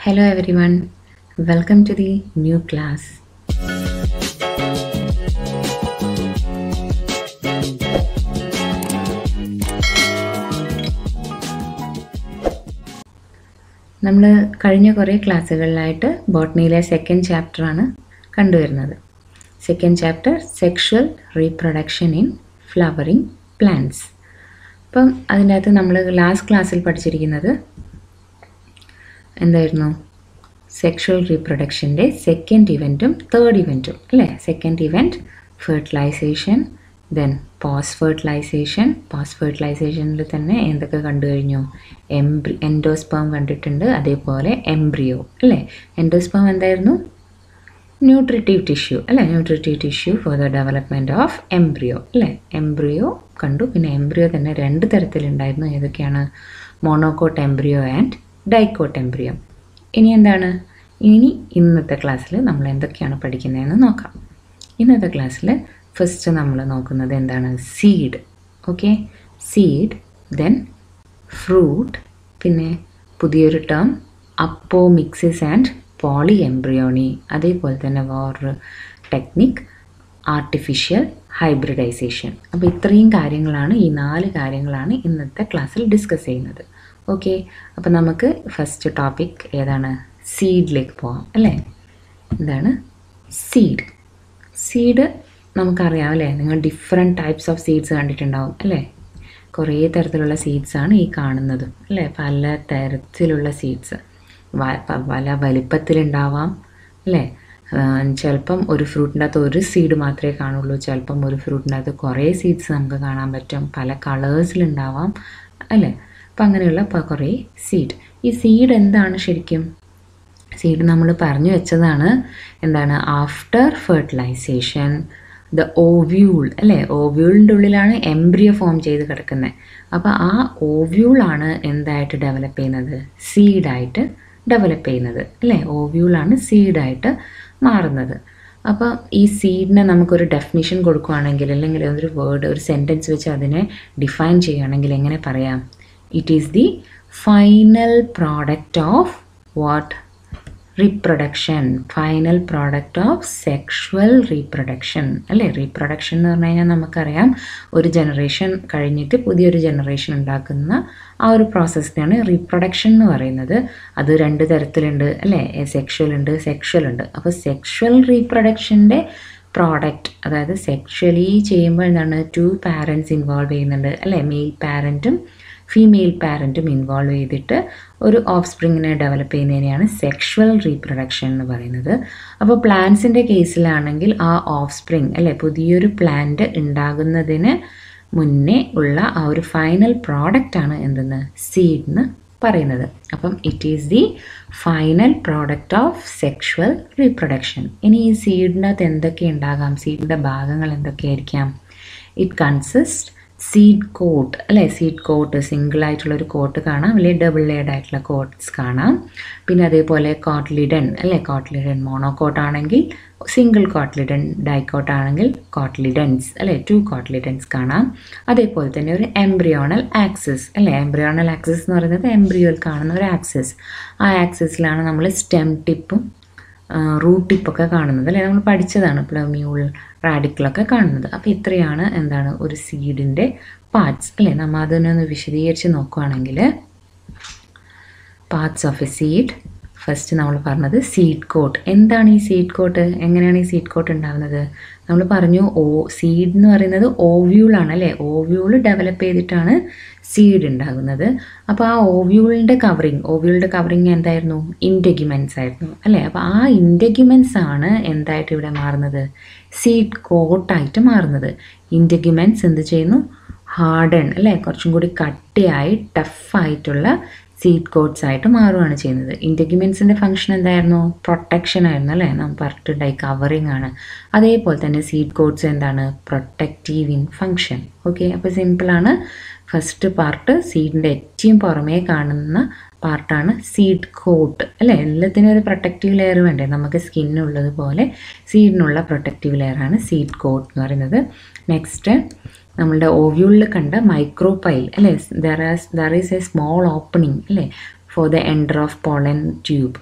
Hello everyone, welcome to the new class. നമ്മൾ കഴിഞ്ഞ കുറേ ക്ലാസ്സുകളിലായിട്ട് ബോട്ടണിയിലെ സെക്കൻഡ് ചാപ്റ്ററാണ് കണ്ടുവരുന്നത് second chapter sexual reproduction in flowering plants അപ്പം അതിൻ്റെ അകത്ത് നമ്മൾ ലാസ്റ്റ് ക്ലാസ്സിൽ പഠിച്ചിരിക്കുന്നത് എന്തായിരുന്നു സെക്ഷൽ റീപ്രൊഡക്ഷൻ്റെ സെക്കൻഡ് ഇവൻറ്റും തേർഡ് ഇവൻറ്റും അല്ലേ second event fertilisation then post fertilisation post ഫെർട്ടിലൈസേഷനിൽ തന്നെ എന്തൊക്കെ കണ്ടു കഴിഞ്ഞു എംബ്രി എൻഡോസ്പേം കണ്ടിട്ടുണ്ട് അതേപോലെ എംബ്രിയോ അല്ലേ എൻഡോസ്പേം എന്തായിരുന്നു ന്യൂട്രിറ്റീവ് ടിഷ്യൂ അല്ലേ nutritive tissue for the development of embryo അല്ലേ എംബ്രിയോ കണ്ടു പിന്നെ എംബ്രിയോ തന്നെ രണ്ട് തരത്തിലുണ്ടായിരുന്നു ഏതൊക്കെയാണ് monocot embryo and dicot embryo ഇനി എന്താണ് ഇനി ഇന്നത്തെ ക്ലാസ്സിൽ നമ്മൾ എന്തൊക്കെയാണ് പഠിക്കുന്നതെന്ന് നോക്കാം ഇന്നത്തെ ക്ലാസ്സിൽ ഫസ്റ്റ് നമ്മൾ നോക്കുന്നത് എന്താണ് seed okay seed then fruit പിന്നെ പുതിയൊരു ടേം അപ്പോ മിക്സിസ് ആൻഡ് പോളി എംബ്രിയോണി അതേപോലെ തന്നെ വേറൊരു ടെക്നിക് ആർട്ടിഫിഷ്യൽ ഹൈബ്രിഡൈസേഷൻ അപ്പോൾ ഇത്രയും കാര്യങ്ങളാണ് ഈ നാല് കാര്യങ്ങളാണ് ഇന്നത്തെ ക്ലാസ്സിൽ ഡിസ്കസ് ചെയ്യുന്നത് ഓക്കെ അപ്പോൾ നമുക്ക് ഫസ്റ്റ് ടോപ്പിക് ഏതാണ് സീഡിലേക്ക് പോവാം അല്ലേ എന്താണ് സീഡ് സീഡ് നമുക്കറിയാം അല്ലേ നിങ്ങൾ ഡിഫറെൻറ്റ് ടൈപ്സ് ഓഫ് സീഡ്സ് കണ്ടിട്ടുണ്ടാവും അല്ലേ കുറേ തരത്തിലുള്ള സീഡ്സാണ് ഈ കാണുന്നതും അല്ലേ പല തരത്തിലുള്ള സീഡ്സ് പല വലിപ്പത്തിലുണ്ടാവാം അല്ലേ ചിലപ്പം ഒരു ഫ്രൂട്ടിൻ്റെ അകത്ത് ഒരു സീഡ് മാത്രമേ കാണുള്ളൂ ചിലപ്പം ഒരു ഫ്രൂട്ടിൻ്റെ അകത്ത് കുറേ സീഡ്സ് നമുക്ക് കാണാൻ പറ്റും പല കളേഴ്സിലുണ്ടാവാം അല്ലേ അപ്പം അങ്ങനെയുള്ള കുറേ സീഡ് ഈ സീഡ് എന്താണ് ശരിക്കും സീഡ് നമ്മൾ പറഞ്ഞു വെച്ചതാണ് എന്താണ് ആഫ്റ്റർ ഫെർട്ടിലൈസേഷൻ ദ ഓവ്യൂൾ അല്ലേ ഓവ്യൂളിൻ്റെ ഉള്ളിലാണ് എംബ്രിയോ ഫോം ചെയ്ത് കിടക്കുന്നത് അപ്പോൾ ആ ഓവ്യൂളാണ് എന്തായിട്ട് ഡെവലപ്പ് ചെയ്യുന്നത് സീഡായിട്ട് ഡെവലപ്പ് ചെയ്യുന്നത് അല്ലേ ഓവ്യൂളാണ് സീഡായിട്ട് മാറുന്നത് അപ്പോൾ ഈ സീഡിനെ നമുക്കൊരു ഡെഫിനിഷൻ കൊടുക്കുകയാണെങ്കിൽ അല്ലെങ്കിൽ ഒരു വേർഡ് ഒരു സെൻറ്റൻസ് വെച്ച് അതിനെ ഡിഫൈൻ ചെയ്യുകയാണെങ്കിൽ എങ്ങനെ പറയാം it is the final product of what reproduction final product of sexual reproduction അല്ലേ റീപ്രൊഡക്ഷൻ എന്ന് പറഞ്ഞു കഴിഞ്ഞാൽ നമുക്കറിയാം ഒരു ജനറേഷൻ കഴിഞ്ഞിട്ട് പുതിയൊരു ജനറേഷൻ ഉണ്ടാക്കുന്ന ആ ഒരു പ്രോസസ്സിനാണ് റീപ്രൊഡക്ഷൻ എന്ന് പറയുന്നത് അത് രണ്ട് തരത്തിലുണ്ട് അല്ലേ സെക്ഷൽ ഉണ്ട് സെക്ഷൽ ഉണ്ട് അപ്പോൾ സെക്ഷൽ റീപ്രൊഡക്ഷൻ്റെ പ്രോഡക്റ്റ് അതായത് സെക്ഷലി ചെയ്യുമ്പോൾ എന്താണ് ടു പാരൻസ് ഇൻവോൾവ് ചെയ്യുന്നുണ്ട് അല്ലേ മെയിൽ പാരൻറ്റും ഫീമെയിൽ പാരൻറ്റും ഇൻവോൾവ് ചെയ്തിട്ട് ഒരു ഓഫ് സ്പ്രിങ്ങിനെ ഡെവലപ്പ് ചെയ്യുന്നതിനെയാണ് സെക്ഷുവൽ റീപ്രൊഡക്ഷൻ എന്ന് പറയുന്നത് അപ്പോൾ പ്ലാന്റ്സിൻ്റെ കേസിലാണെങ്കിൽ ആ ഓഫ് സ്പ്രിങ് അല്ലേ പുതിയൊരു പ്ലാന്റ് ഉണ്ടാകുന്നതിന് മുന്നേ ഉള്ള ആ ഒരു ഫൈനൽ പ്രോഡക്റ്റാണ് എന്തെന്ന് സീഡ് എന്ന് പറയുന്നത് അപ്പം it is the final product of sexual reproduction ഇനി ഈ സീഡിനകത്ത് എന്തൊക്കെ ഉണ്ടാകാം സീഡിൻ്റെ ഭാഗങ്ങൾ എന്തൊക്കെയായിരിക്കാം ഇറ്റ് കൺസിസ്റ്റ് സീഡ് കോട്ട് അല്ലേ സീഡ് കോട്ട് സിംഗിൾ ആയിട്ടുള്ള ഒരു കോട്ട് കാണാം അല്ലെങ്കിൽ ഡബിൾ ലെയർഡ് ആയിട്ടുള്ള കോട്ട്സ് കാണാം പിന്നെ അതേപോലെ കോട്ട്ലിഡൻ അല്ലേ കോട്ട്ലിഡൻ മോണോകോട്ട് ആണെങ്കിൽ സിംഗിൾ കോട്ട്ലിഡൻ ഡൈക്കോട്ട് ആണെങ്കിൽ കോട്ട്ലിഡൻസ് അല്ലേ ടു കോട്ട്ലിഡൻസ് കാണാം അതേപോലെ തന്നെ ഒരു എംബ്രിയോണൽ ആക്സിസ് അല്ലേ എംബ്രിയോണൽ ആക്സിസ് എന്ന് പറയുന്നത് എംബ്രിയോയിൽ കാണുന്ന ഒരു ആക്സിസ് ആ ആക്സിസിലാണ് നമ്മൾ സ്റ്റെം ടിപ്പും റൂട്ട് ടിപ്പൊക്കെ കാണുന്നത് അല്ലേ നമ്മൾ പഠിച്ചതാണ് പ്ലമ്യൂൾ റാഡിക്കിളൊക്കെ കാണുന്നത് അപ്പോൾ ഇത്രയാണ് എന്താണ് ഒരു സീഡിൻ്റെ പാർട്സ് അല്ലേ നമ്മൾ അതിനൊന്ന് വിശദീകരിച്ച് നോക്കുകയാണെങ്കിൽ parts of a seed first നമ്മൾ പറഞ്ഞത് സീഡ് കോട്ട് എന്താണ് ഈ സീഡ് കോട്ട് എങ്ങനെയാണ് ഈ സീഡ് കോട്ട് ഉണ്ടാകുന്നത് നമ്മൾ പറഞ്ഞു ഓ സീഡ് എന്ന് പറയുന്നത് ഓവ്യൂളാണ് അല്ലേ ഓവ്യൂൾ ഡെവലപ്പ് ചെയ്തിട്ടാണ് സീഡ് ഉണ്ടാകുന്നത് അപ്പോൾ ആ ഓവ്യൂളിൻ്റെ കവറിങ് ഓവ്യൂളിൻ്റെ കവറിങ് എന്തായിരുന്നു ഇൻഡെഗ്യുമെൻസ് ആയിരുന്നു അല്ലേ അപ്പോൾ ആ ഇൻഡെഗ്യുമെൻസ് ആണ് എന്തായിട്ട് ഇവിടെ മാറുന്നത് സീഡ് കോട്ടായിട്ട് മാറുന്നത് ഇൻഡെഗ്യുമെൻസ് എന്ത് ചെയ്യുന്നു ഹാർഡൺ അല്ലേ കുറച്ചും കൂടി കട്ടിയായി ടഫായിട്ടുള്ള സീഡ് കോട്ട്സ് ആയിട്ട് മാറുകയാണ് ചെയ്യുന്നത് ഇൻറ്റഗ്യുമെൻസിൻ്റെ ഫംഗ്ഷൻ എന്തായിരുന്നു പ്രൊട്ടക്ഷൻ ആയിരുന്നു അല്ലേ നാം പറഞ്ഞിട്ടുണ്ടായി കവറിങ് ആണ് അതേപോലെ തന്നെ സീഡ് കോട്ട്സ് എന്താണ് പ്രൊട്ടക്റ്റീവ് ഇൻ ഫംഗ്ഷൻ ഓക്കെ അപ്പോൾ സിമ്പിളാണ് ഫസ്റ്റ് പാർട്ട് സീഡിൻ്റെ ഏറ്റവും പുറമേ കാണുന്ന പാർട്ടാണ് സീഡ് കോട്ട് അല്ലേ എല്ലാത്തിനും ഒരു പ്രൊട്ടക്റ്റീവ് ലെയർ വേണ്ടേ നമുക്ക് സ്കിന്നുള്ളതുപോലെ സീഡിനുള്ള പ്രൊട്ടക്റ്റീവ് ലെയറാണ് സീഡ് കോട്ട് എന്ന് പറയുന്നത് നെക്സ്റ്റ് നമ്മളുടെ ഓവ്യൂളിൽ കണ്ട മൈക്രോപൈൽ അല്ലേ there as there is a small opening അല്ലേ for the enter of pollen tube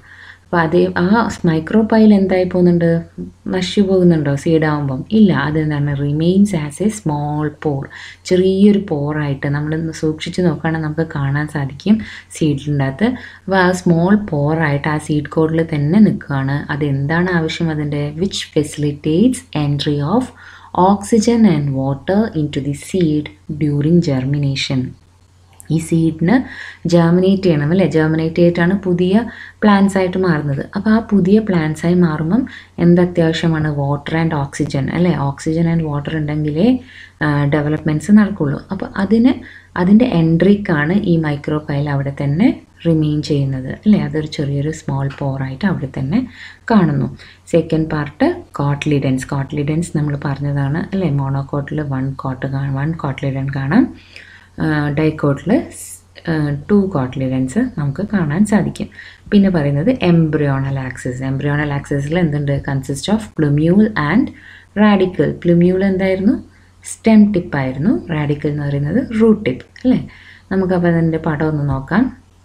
അപ്പോൾ അതേ ആ മൈക്രോപൈൽ എന്തായി പോകുന്നുണ്ട് നശിച്ചു പോകുന്നുണ്ടോ സീഡാവുമ്പം ഇല്ല അതെന്താണ് remains as a small pore ചെറിയൊരു പോറായിട്ട് നമ്മളൊന്ന് സൂക്ഷിച്ച് നോക്കുകയാണെങ്കിൽ നമുക്ക് കാണാൻ സാധിക്കും സീഡിൻ്റെ അകത്ത് അപ്പോൾ ആ സ്മോൾ പോറായിട്ട് ആ സീഡ് കോഡിൽ തന്നെ നിൽക്കുകയാണ് അതെന്താണ് ആവശ്യം അതിൻ്റെ which facilitates entry of oxygen and water into the seed during germination ഈ സീഡിന് ജേർമിനേറ്റ് ചെയ്യണം അല്ലേ ജേർമിനേറ്റ് ചെയ്തിട്ടാണ് പുതിയ പ്ലാന്റ്സ് ആയിട്ട് മാറുന്നത് അപ്പോൾ ആ പുതിയ പ്ലാന്റ്സ് ആയി മാറുമ്പം എന്ത് അത്യാവശ്യമാണ് വാട്ടർ ആൻഡ് ഓക്സിജൻ അല്ലേ ഓക്സിജൻ ആൻഡ് വാട്ടർ ഉണ്ടെങ്കിലേ ഡെവലപ്മെൻറ്റ്സ് നടക്കുള്ളൂ അപ്പോൾ അതിന് അതിൻ്റെ എൻട്രിക്കാണ് ഈ മൈക്രോപൈൽ അവിടെ തന്നെ റിമെയിൻ ചെയ്യുന്നത് അല്ലേ അതൊരു ചെറിയൊരു സ്മോൾ പോറായിട്ട് അവിടെ തന്നെ കാണുന്നു സെക്കൻഡ് പാർട്ട് കോട്ട്ലിഡൻസ് കോട്ട്ലിഡൻസ് നമ്മൾ പറഞ്ഞതാണ് അല്ലേ മോണോകോട്ടിൽ വൺ കോട്ട് കാണാം വൺ കോട്ട്ലിഡൻ കാണാം ഡൈക്കോട്ടിൽ ടു കോട്ട്ലിഡൻസ് നമുക്ക് കാണാൻ സാധിക്കും പിന്നെ പറയുന്നത് എംബ്രിയോണൽ ആക്സിസ് എംബ്രിയോണൽ ആക്സിസിൽ എന്തുണ്ട് consist of plumule and radicle plumule എന്തായിരുന്നു സ്റ്റെം ടിപ്പായിരുന്നു റാഡിക്കൽ എന്ന് പറയുന്നത് റൂട്ട് ടിപ്പ് അല്ലേ നമുക്കപ്പോൾ അതിൻ്റെ പടം ഒന്ന് നോക്കാം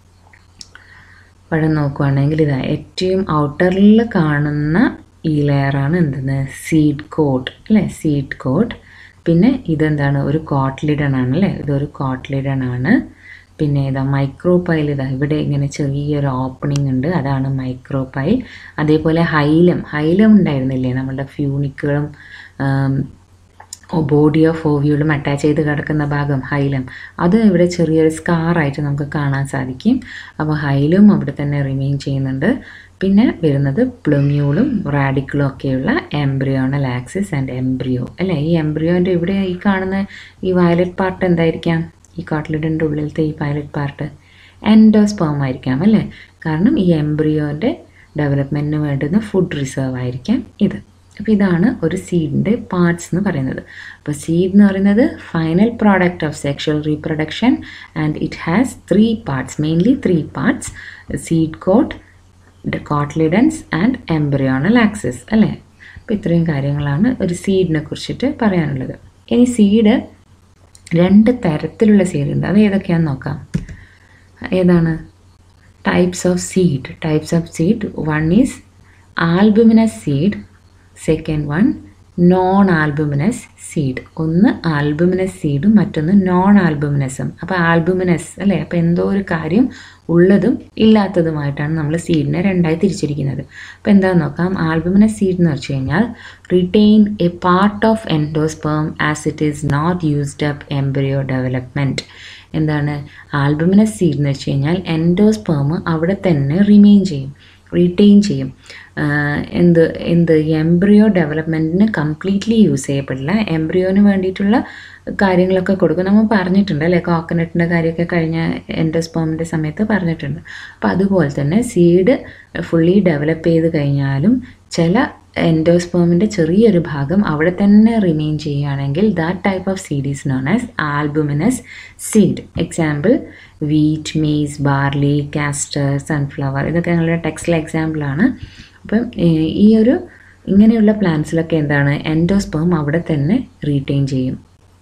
പടം നോക്കുവാണെങ്കിൽ ഇതാ ഏറ്റവും ഔട്ടറിൽ കാണുന്ന ഈ ലെയറാണ് എന്തെന്ന് സീഡ് കോട്ട് അല്ലേ സീഡ് കോട്ട് പിന്നെ ഇതെന്താണ് ഒരു കോട്ട്ലിഡൺ ആണ് അല്ലേ ഇതൊരു കോട്ട്ലിഡൺ ആണ് പിന്നെ ഇതാ മൈക്രോപൈൽ ഇതാ ഇവിടെ ഇങ്ങനെ ചെറിയൊരു ഓപ്പണിംഗ് ഉണ്ട് അതാണ് മൈക്രോപൈൽ അതേപോലെ ഹൈലം ഹൈലം ഉണ്ടായിരുന്നില്ലേ നമ്മളുടെ ഫ്യൂണിക്കുകളും ബോഡി ഓഫ് ഓവിയോളും അറ്റാച്ച് ചെയ്ത് കിടക്കുന്ന ഭാഗം ഹൈലം അത് ഇവിടെ ചെറിയൊരു സ്കാറായിട്ട് നമുക്ക് കാണാൻ സാധിക്കും അപ്പോൾ ഹൈലും അവിടെ തന്നെ റിമെയിൻ ചെയ്യുന്നുണ്ട് പിന്നെ വരുന്നത് പ്ലുമ്യൂളും റാഡിക്കിളും ഒക്കെയുള്ള എംബ്രിയോണൽ ആക്സിസ് ആൻഡ് എംബ്രിയോ അല്ലേ ഈ എംബ്രിയോൻ്റെ ഇവിടെ ഈ കാണുന്ന ഈ വയലറ്റ് പാർട്ട് എന്തായിരിക്കാം ഈ കോട്ട്ലിഡിൻ്റെ ഉള്ളിലത്തെ ഈ വയലറ്റ് പാർട്ട് എൻഡോസ്പേം ആയിരിക്കാം അല്ലേ കാരണം ഈ എംബ്രിയോൻ്റെ ഡെവലപ്മെൻറ്റിന് വേണ്ടുന്ന ഫുഡ് റിസർവ് ആയിരിക്കാം ഇത് അപ്പോൾ ഇതാണ് ഒരു സീഡിൻ്റെ പാർട്സ് എന്ന് പറയുന്നത് അപ്പോൾ സീഡ് എന്ന് പറയുന്നത് final product of sexual reproduction and it has three parts mainly three parts seed coat cotyledons and embryonal axis അല്ലേ അപ്പോൾ ഇത്രയും കാര്യങ്ങളാണ് ഒരു സീഡിനെ കുറിച്ചിട്ട് പറയാനുള്ളത് ഇനി സീഡ് രണ്ട് തരത്തിലുള്ള സീഡ് ഉണ്ട് അത് ഏതൊക്കെയാണെന്ന് നോക്കാം ഏതാണ് types of seed types of seed one is albuminous seed second one non albuminous seed ഒന്ന് ആൽബുമിനസ് സീഡും മറ്റൊന്ന് നോൺ ആൽബുമിനസും അപ്പോൾ ആൽബുമിനസ് അല്ലേ അപ്പോൾ എന്തോ ഒരു കാര്യം ഉള്ളതും ഇല്ലാത്തതുമായിട്ടാണ് നമ്മൾ സീഡിനെ രണ്ടായി തിരിച്ചിരിക്കുന്നത് അപ്പോൾ എന്താണെന്ന് നോക്കാം ആൽബുമിനസ് സീഡ് എന്ന് വെച്ച് കഴിഞ്ഞാൽ retain a part of endosperm as it is not used up embryo development എന്താണ് ആൽബുമിനസ് സീഡ് എന്ന് വെച്ച് കഴിഞ്ഞാൽ എൻഡോസ്പേം അവിടെ തന്നെ റിമെയിൻ ചെയ്യും റീറ്റെയിൻ ചെയ്യും എന്ത് എന്ത് എംബ്രിയോ ഡെവലപ്മെൻറ്റിന് കംപ്ലീറ്റ്ലി യൂസ് ചെയ്യപ്പെടില്ല എംബ്രിയോന് വേണ്ടിയിട്ടുള്ള കാര്യങ്ങളൊക്കെ കൊടുക്കും നമ്മൾ പറഞ്ഞിട്ടുണ്ട് അല്ലേ കോക്കനട്ടിൻ്റെ കാര്യമൊക്കെ കഴിഞ്ഞ എൻഡോസ്പോമിൻ്റെ സമയത്ത് പറഞ്ഞിട്ടുണ്ട് അപ്പോൾ അതുപോലെ തന്നെ സീഡ് ഫുള്ളി ഡെവലപ്പ് ചെയ്ത് കഴിഞ്ഞാലും ചില എൻഡോസ്പോമിൻ്റെ ചെറിയൊരു ഭാഗം അവിടെ തന്നെ റിമെയിൻ ചെയ്യുകയാണെങ്കിൽ that type of seed is non as albuminous seed example wheat maize barley castor sunflower ഇതൊക്കെ ഞങ്ങളുടെ ടെക്സ്റ്റിൽ എക്സാമ്പിളാണ് അപ്പം ഈ ഒരു ഇങ്ങനെയുള്ള പ്ലാന്റ്സിലൊക്കെ എന്താണ് എൻഡോസ്പേം അവിടെ തന്നെ റീറ്റെയിൻ ചെയ്യും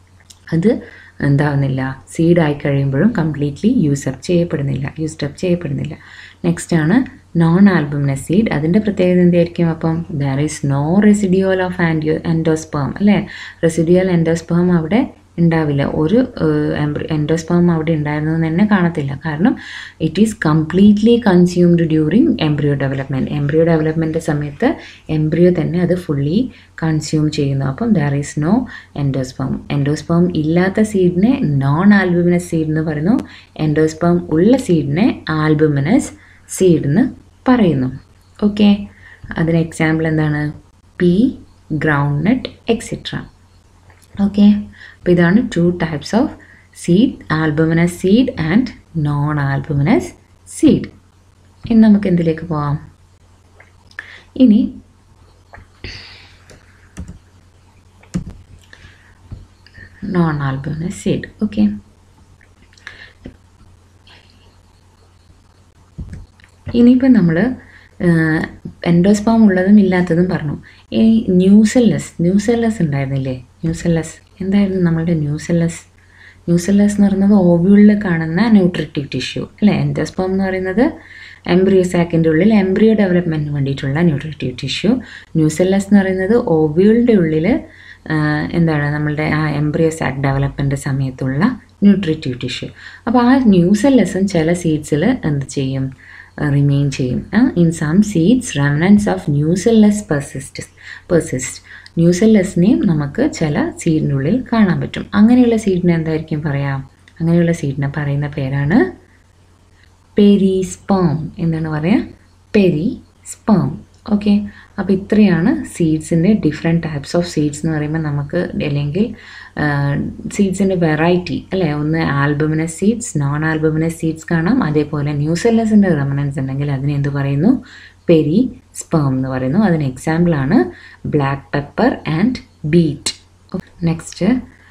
അത് എന്താവുന്നില്ല സീഡായി കഴിയുമ്പോഴും കംപ്ലീറ്റ്ലി യൂസപ്പ് ചെയ്യപ്പെടുന്നില്ല യൂസ്ഡപ്പ് ചെയ്യപ്പെടുന്നില്ല നെക്സ്റ്റ് ആണ് നോൺ ആൽബുമിനസ് സീഡ് അതിൻ്റെ പ്രത്യേകത എന്തായിരിക്കും അപ്പം there is no residual of endo endosperm അല്ലേ റെസിഡിയോൽ എൻഡോസ്പേം അവിടെ ഉണ്ടാവില്ല ഒരു എൻഡോസ്പേം അവിടെ ഉണ്ടായിരുന്നു എന്ന് തന്നെ കാണത്തില്ല കാരണം it is completely consumed during embryo development embryo development സമയത്ത് എംബ്രിയോ തന്നെ അത് ഫുള്ളി കൺസ്യൂം ചെയ്യുന്നു അപ്പം there is no endosperm endosperm ഇല്ലാത്ത സീഡിനെ നോൺ ആൽബുമിനസ് സീഡ് എന്ന് പറയുന്നു എൻഡോസ്പേം ഉള്ള സീഡിനെ ആൽബുമിനസ് സീഡ് എന്ന് പറയുന്നു ഓക്കെ അതിന് എക്സാമ്പിൾ എന്താണ് pea groundnut etcetera okay അപ്പോൾ ഇതാണ് two types of seed albuminous seed and non albuminous seed ഇനി നമുക്ക് എന്തിലേക്ക് പോവാം ഇനി നോൺ ആൽബുമിനസ് സീഡ് ഓക്കെ ഇനിയിപ്പോൾ നമ്മൾ എൻഡോസ്പാം ഉള്ളതും ഇല്ലാത്തതും പറഞ്ഞു ഇനി ന്യൂസെല്ലസ് ന്യൂസെല്ലസ് ഉണ്ടായിരുന്നില്ലേ ന്യൂസെല്ലസ് എന്തായിരുന്നു നമ്മളുടെ ന്യൂസെല്ലസ് ന്യൂസെല്ലസ് എന്ന് പറയുന്നത് ഓവ്യൂളിൽ കാണുന്ന ന്യൂട്രിറ്റീവ് ടിഷ്യൂ അല്ലേ എൻഡോസ്പോം എന്ന് പറയുന്നത് എംബ്രിയോ സാക്കിൻ്റെ ഉള്ളിൽ എംബ്രിയോ ഡെവലപ്മെൻറ്റിന് വേണ്ടിയിട്ടുള്ള ന്യൂട്രിറ്റീവ് ടിഷ്യൂ ന്യൂസെല്ലസ് എന്ന് പറയുന്നത് ഓവ്യൂളിൻ്റെ ഉള്ളിൽ എന്താണ് നമ്മളുടെ ആ എംബ്രിയോ സാക്ക് ഡെവലപ്മെൻറ്റ് സമയത്തുള്ള ന്യൂട്രിറ്റീവ് ടിഷ്യൂ അപ്പോൾ ആ ന്യൂസെല്ലസും ചില സീഡ്സിൽ എന്ത് ചെയ്യും റിമെയിൻ ചെയ്യും in some seeds remnants of nucellus persist persist ന്യൂസെല്ലസിനെയും നമുക്ക് ചില സീഡിൻ്റെ ഉള്ളിൽ കാണാൻ പറ്റും അങ്ങനെയുള്ള സീഡിനെ എന്തായിരിക്കും പറയാം അങ്ങനെയുള്ള സീഡിനെ പറയുന്ന പേരാണ് പെരിസ്പേം എന്താണ് പറയുക പെരി സ്പേം ഓക്കെ അപ്പോൾ ഇത്രയാണ് സീഡ്സിൻ്റെ ഡിഫറെൻറ്റ് ടൈപ്സ് ഓഫ് സീഡ്സ് എന്ന് പറയുമ്പോൾ നമുക്ക് അല്ലെങ്കിൽ സീഡ്സിൻ്റെ വെറൈറ്റി അല്ലേ ഒന്ന് albuminous seeds non albuminous seeds കാണാം അതേപോലെ ന്യൂസെല്ലസിൻ്റെ റെമനൻസ് ഉണ്ടെങ്കിൽ അതിനെ എന്ത് പറയുന്നു പെരി സ്പേം എന്ന് പറയുന്നു അതിന് എക്സാമ്പിളാണ് black pepper and beet next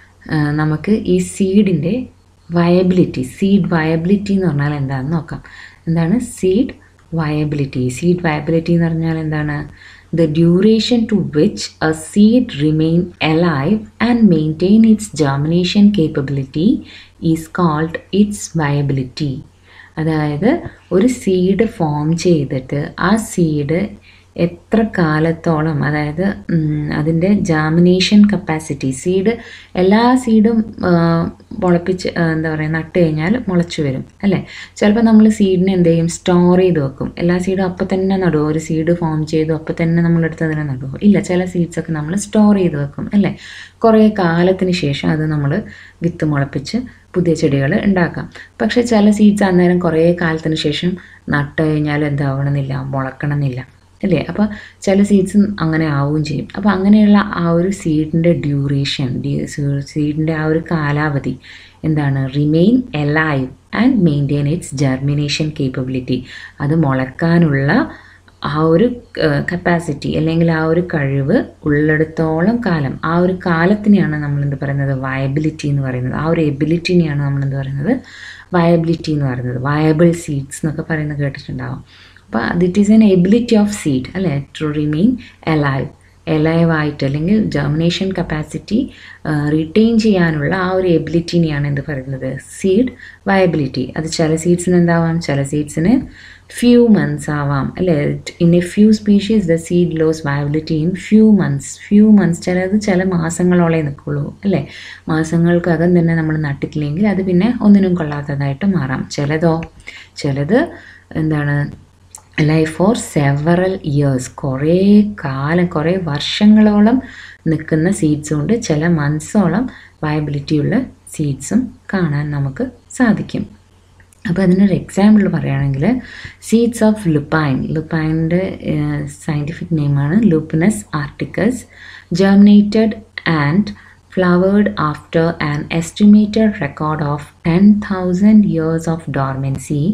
നമുക്ക് ഈ സീഡിൻ്റെ വയബിലിറ്റി സീഡ് വയബിലിറ്റി എന്ന് പറഞ്ഞാൽ എന്താണെന്ന് നോക്കാം എന്താണ് സീഡ് വയബിലിറ്റി സീഡ് വയബിലിറ്റി എന്ന് പറഞ്ഞാൽ എന്താണ് the duration to which a seed remain alive and maintain its germination capability is called its viability അതായത് ഒരു സീഡ് ഫോം ചെയ്തിട്ട് ആ സീഡ് എത്ര കാലത്തോളം അതായത് അതിൻ്റെ ജാമിനേഷൻ കപ്പാസിറ്റി സീഡ് എല്ലാ സീഡും മുളപ്പിച്ച് എന്താ പറയുക നട്ട് കഴിഞ്ഞാൽ മുളച്ചു വരും അല്ലേ ചിലപ്പോൾ നമ്മൾ സീഡിനെ എന്ത് ചെയ്യും സ്റ്റോർ ചെയ്ത് വെക്കും എല്ലാ സീഡും അപ്പം തന്നെ നടുവോ ഒരു സീഡ് ഫോം ചെയ്തു അപ്പം തന്നെ നമ്മളെടുത്ത് അതിനെ നടുവോ ഇല്ല ചില സീഡ്സൊക്കെ നമ്മൾ സ്റ്റോർ ചെയ്ത് വെക്കും അല്ലേ കുറേ കാലത്തിന് ശേഷം അത് നമ്മൾ വിത്ത് മുളപ്പിച്ച് പുതിയ ചെടികൾ ഉണ്ടാക്കാം പക്ഷേ ചില സീഡ്സ് അന്നേരം കുറേ കാലത്തിന് ശേഷം നട്ട് കഴിഞ്ഞാൽ എന്താവണമെന്നില്ല മുളക്കണമെന്നില്ല അല്ലേ അപ്പോൾ ചില സീഡ്സ് അങ്ങനെ ആവുകയും ചെയ്യും അപ്പോൾ അങ്ങനെയുള്ള ആ ഒരു സീഡിൻ്റെ ഡ്യൂറേഷൻ സീഡിൻ്റെ ആ ഒരു കാലാവധി എന്താണ് remain alive and maintain its germination capability അത് മുളക്കാനുള്ള ആ ഒരു കപ്പാസിറ്റി അല്ലെങ്കിൽ ആ ഒരു കഴിവ് ഉള്ളിടത്തോളം കാലം ആ ഒരു കാലത്തിനെയാണ് നമ്മൾ എന്ത് പറയുന്നത് വയബിലിറ്റി എന്ന് പറയുന്നത് ആ ഒരു എബിലിറ്റിനെയാണ് നമ്മൾ എന്ത് പറയുന്നത് വയബിലിറ്റി എന്ന് പറയുന്നത് വയബിൾ സീഡ്സ് എന്നൊക്കെ പറയുന്നത് കേട്ടിട്ടുണ്ടാവും അപ്പോൾ it is an ability of seed അല്ലേ ടു റിമെയിൻ എലൈവ് എലൈവ് ആയിട്ട് അല്ലെങ്കിൽ ജെർമിനേഷൻ കപ്പാസിറ്റി റിട്ടെയിൻ ചെയ്യാനുള്ള ആ ഒരു എബിലിറ്റിനെയാണ് എന്ത് പറയുന്നത് സീഡ് വയബിലിറ്റി അത് ചില സീഡ്സിന് എന്താവാം ചില സീഡ്സിന് ഫ്യൂ മന്ത്സ് ആവാം അല്ലേ in a few species the seed lose viability in few months few months ചിലത് ചില മാസങ്ങളോളെ നിൽക്കുള്ളൂ അല്ലേ മാസങ്ങൾക്കകം തന്നെ നമ്മൾ നട്ടിട്ടില്ലെങ്കിൽ അത് പിന്നെ ഒന്നിനും കൊള്ളാത്തതായിട്ട് മാറാം ചിലതോ ചിലത് എന്താണ് ലൈഫ് ഫോർ സെവറൽ ഇയേഴ്സ് കുറേ കാലം കുറേ വർഷങ്ങളോളം നിൽക്കുന്ന സീഡ്സും ഉണ്ട് ചില മന്ത്സോളം വയബിലിറ്റിയുള്ള സീഡ്സും കാണാൻ നമുക്ക് സാധിക്കും അപ്പോൾ അതിനൊരു എക്സാമ്പിൾ പറയുകയാണെങ്കിൽ സീഡ്സ് ഓഫ് ലുപ്പൈൻ ലുപ്പൈൻ്റെ സയൻറ്റിഫിക് നെയിമാണ് Lupinus arcticus germinated and flowered after an estimated record of 10,000 years of dormancy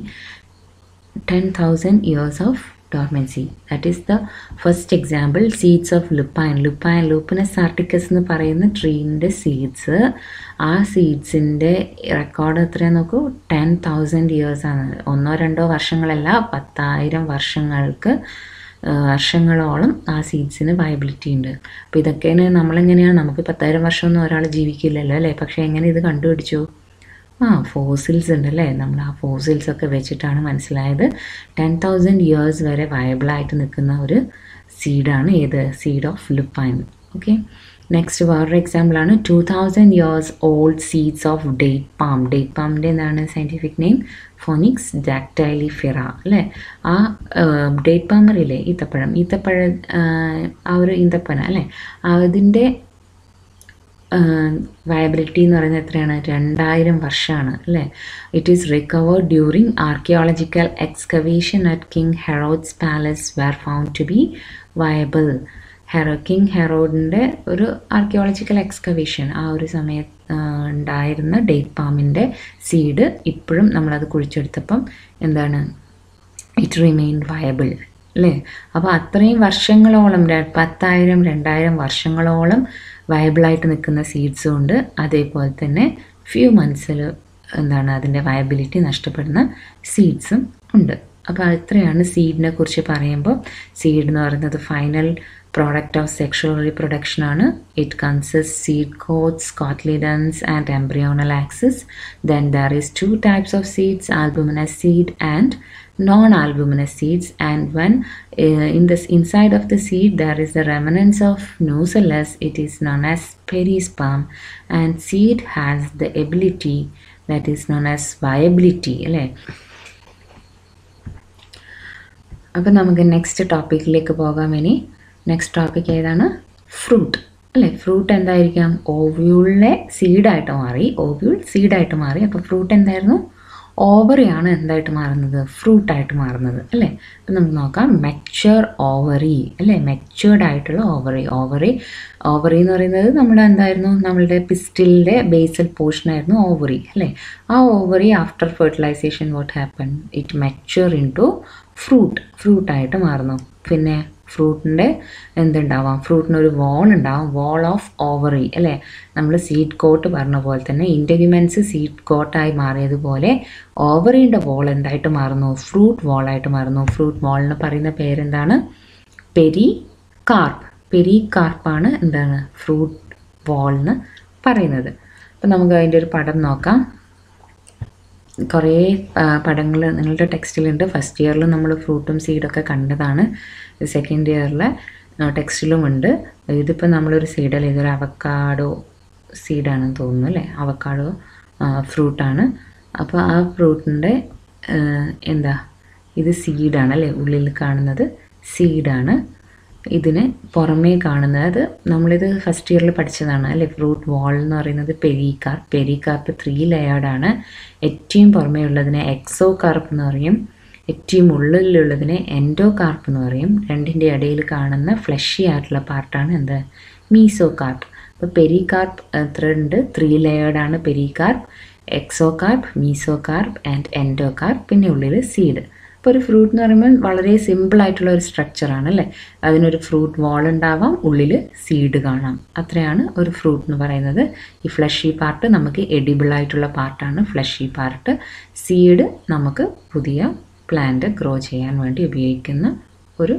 10,000 years of dormancy. That is the first example seeds of lupine. Lupine, lupinus articus എന്ന് പറയുന്ന ട്രീൻ്റെ seeds ആ സീഡ്സിൻ്റെ record എത്രയാണ് നോക്കൂ ten thousand years ആണ് ഒന്നോ രണ്ടോ വർഷങ്ങളല്ല പത്തായിരം വർഷങ്ങൾക്ക് വർഷങ്ങളോളം ആ സീഡ്സിന് വയബിലിറ്റി ഉണ്ട് അപ്പോൾ ഇതൊക്കെയാണ് നമ്മളെങ്ങനെയാണ് നമുക്ക് പത്തായിരം വർഷമൊന്നും ഒരാൾ ജീവിക്കില്ലല്ലോ അല്ലേ പക്ഷേ എങ്ങനെ ഇത് കണ്ടുപിടിച്ചു ആ ഫോസിൽസ് ഉണ്ടല്ലേ നമ്മൾ ആ ഫോസിൽസ് ഒക്കെ വെച്ചിട്ടാണ് മനസ്സിലായത് ടെൻ തൗസൻഡ് ഇയേഴ്സ് വരെ വയബിളായിട്ട് നിൽക്കുന്ന ഒരു സീഡാണ് ഏത് seed of lupine okay next വേറൊരു എക്സാമ്പിളാണ് two thousand years old seeds of date palm date പാമിൻ്റെ എന്താണ് സയൻറ്റിഫിക് നെയിം ഫോണിക്സ് ഡാക്ടൈലിഫിറ അല്ലേ ആ ഡേറ്റ് പാമറില്ലേ ഈത്തപ്പഴം ഈത്തപ്പഴ ആ ഒരു ഈന്തപ്പന അല്ലേ അതിൻ്റെ വയബിലിറ്റി എന്ന് പറയുന്നത് എത്രയാണ് രണ്ടായിരം വർഷമാണ് അല്ലേ it is recovered during archaeological excavation at King Herod's palace were found to be viable hero King ഹെറോഡിൻ്റെ ഒരു ആർക്കിയോളജിക്കൽ എക്സ്കവേഷൻ ആ ഒരു സമയത്ത് ഉണ്ടായിരുന്ന ഡേറ്റ് പാമിൻ്റെ സീഡ് ഇപ്പോഴും നമ്മളത് കുഴിച്ചെടുത്തപ്പം എന്താണ് ഇറ്റ് റിമെയിൻ വയബിൾ അല്ലേ അപ്പോൾ അത്രയും വർഷങ്ങളോളം പത്തായിരം രണ്ടായിരം വർഷങ്ങളോളം വയബിളായിട്ട് നിൽക്കുന്ന സീഡ്സും ഉണ്ട് അതേപോലെ തന്നെ ഫ്യൂ മന്ത്സിൽ എന്താണ് അതിൻ്റെ വയബിലിറ്റി നഷ്ടപ്പെടുന്ന സീഡ്സും ഉണ്ട് അപ്പോൾ ഇത്രയാണ് സീഡിനെ കുറിച്ച് പറയുമ്പോൾ സീഡ് എന്ന് പറയുന്നത് final product of sexual reproduction ആണ് it consist seed coats cotyledons and embryonal axis then there is two types of seeds albuminous seed and non-albuminous seeds and when uh, in this inside of the seed there is the remnants of nucellus it is known as perisperm and seed has the ability that is known as viability അല്ലേ അപ്പം നമുക്ക് next ടോപ്പിക്കിലേക്ക് പോകാം ഇനി next topic ഏതാണ് fruit അല്ലേ fruit എന്തായിരിക്കാം ഓവ്യൂളിലെ സീഡായിട്ട് മാറി ഓവ്യൂൾ സീഡായിട്ട് മാറി അപ്പോൾ ഫ്രൂട്ട് എന്തായിരുന്നു ഓവറിയാണ് എന്തായിട്ട് മാറുന്നത് ഫ്രൂട്ടായിട്ട് മാറുന്നത് അല്ലേ അപ്പം നമുക്ക് നോക്കാം മെച്ചുവർ ഓവറി അല്ലേ മെച്ചുവേർഡ് ആയിട്ടുള്ള ഓവറി ഓവറി ഓവറി എന്ന് പറയുന്നത് നമ്മുടെ എന്തായിരുന്നു നമ്മളുടെ പിസ്റ്റിലിൻ്റെ ബേസൽ പോർഷൻ ആയിരുന്നു ഓവറി അല്ലേ ആ ovary after fertilisation what happen it mature into fruit ഫ്രൂട്ടായിട്ട് മാറുന്നു പിന്നെ ഫ്രൂട്ടിൻ്റെ എന്തുണ്ടാവാം ഫ്രൂട്ടിന് ഒരു വോൾ ഉണ്ടാവും വോൾ ഓഫ് ഓവറി അല്ലേ നമ്മൾ സീഡ് കോട്ട് പറഞ്ഞ പോലെ തന്നെ ഇൻറ്റഗ്യുമെൻറ്റ്സ് സീഡ് കോട്ടായി മാറിയതുപോലെ ഓവറിൻ്റെ വോൾ എന്തായിട്ട് മാറുന്നു ഫ്രൂട്ട് വോളായിട്ട് മാറുന്നു ഫ്രൂട്ട് വോളിന് പറയുന്ന പേരെന്താണ് പെരി കാർപ്പ് പെരി കാർപ്പാണ് എന്താണ് ഫ്രൂട്ട് വോൾന്ന് പറയുന്നത് അപ്പം നമുക്ക് അതിൻ്റെ ഒരു പടം നോക്കാം കുറേ പടങ്ങൾ നിങ്ങളുടെ ടെക്സ്റ്റിലുണ്ട് ഫസ്റ്റ് ഇയറിൽ നമ്മൾ ഫ്രൂട്ടും സീഡൊക്കെ കണ്ടതാണ് സെക്കൻഡ് ഇയറിൽ ടെക്സ്റ്റിലും ഉണ്ട് ഇതിപ്പോൾ നമ്മളൊരു സീഡല്ല ഇതൊരു അവക്കാഡോ സീഡാണെന്ന് തോന്നുന്നു അല്ലേ അവക്കാഡോ ഫ്രൂട്ടാണ് അപ്പോൾ ആ ഫ്രൂട്ടിൻ്റെ എന്താ ഇത് സീഡാണ് അല്ലേ ഉള്ളിൽ കാണുന്നത് സീഡാണ് ഇതിന് പുറമേ കാണുന്നത് നമ്മളിത് ഫസ്റ്റ് ഇയറിൽ പഠിച്ചതാണ് അല്ലേ ഫ്രൂട്ട് വാൾ എന്ന് പറയുന്നത് പെരികാർപ്പ് പെരികാർപ്പ് ത്രീ ലെയേർഡാണ് ഏറ്റവും പുറമേ ഉള്ളതിനെ എക്സോ കാർപ്പ് എന്ന് പറയും ഏറ്റവും ഉള്ളിലുള്ളതിനെ എൻഡോ കാർപ്പ് എന്ന് പറയും രണ്ടിൻ്റെ ഇടയിൽ കാണുന്ന ഫ്ലഷി ആയിട്ടുള്ള പാർട്ടാണ് എന്ത് മീസോ കാർപ്പ് അപ്പോൾ പെരികാർപ്പ് എത്ര ഉണ്ട് ത്രീ ലെയേർഡാണ് pericarp exocarp mesocarp and endocarp പിന്നെ ഉള്ളിൽ സീഡ് അപ്പോൾ ഒരു ഫ്രൂട്ട് എന്ന് പറയുമ്പോൾ വളരെ സിമ്പിൾ ആയിട്ടുള്ള ഒരു സ്ട്രക്ചറാണ് അല്ലേ അതിനൊരു ഫ്രൂട്ട് വാൾ ഉണ്ടാവാം ഉള്ളിൽ സീഡ് കാണാം അത്രയാണ് ഒരു ഫ്രൂട്ട് എന്ന് പറയുന്നത് ഈ ഫ്ലഷി പാർട്ട് നമുക്ക് എഡിബിൾ ആയിട്ടുള്ള പാർട്ടാണ് ഫ്ലഷി പാർട്ട് സീഡ് നമുക്ക് പുതിയ പ്ലാന്റ് ഗ്രോ ചെയ്യാൻ വേണ്ടി ഉപയോഗിക്കുന്ന ഒരു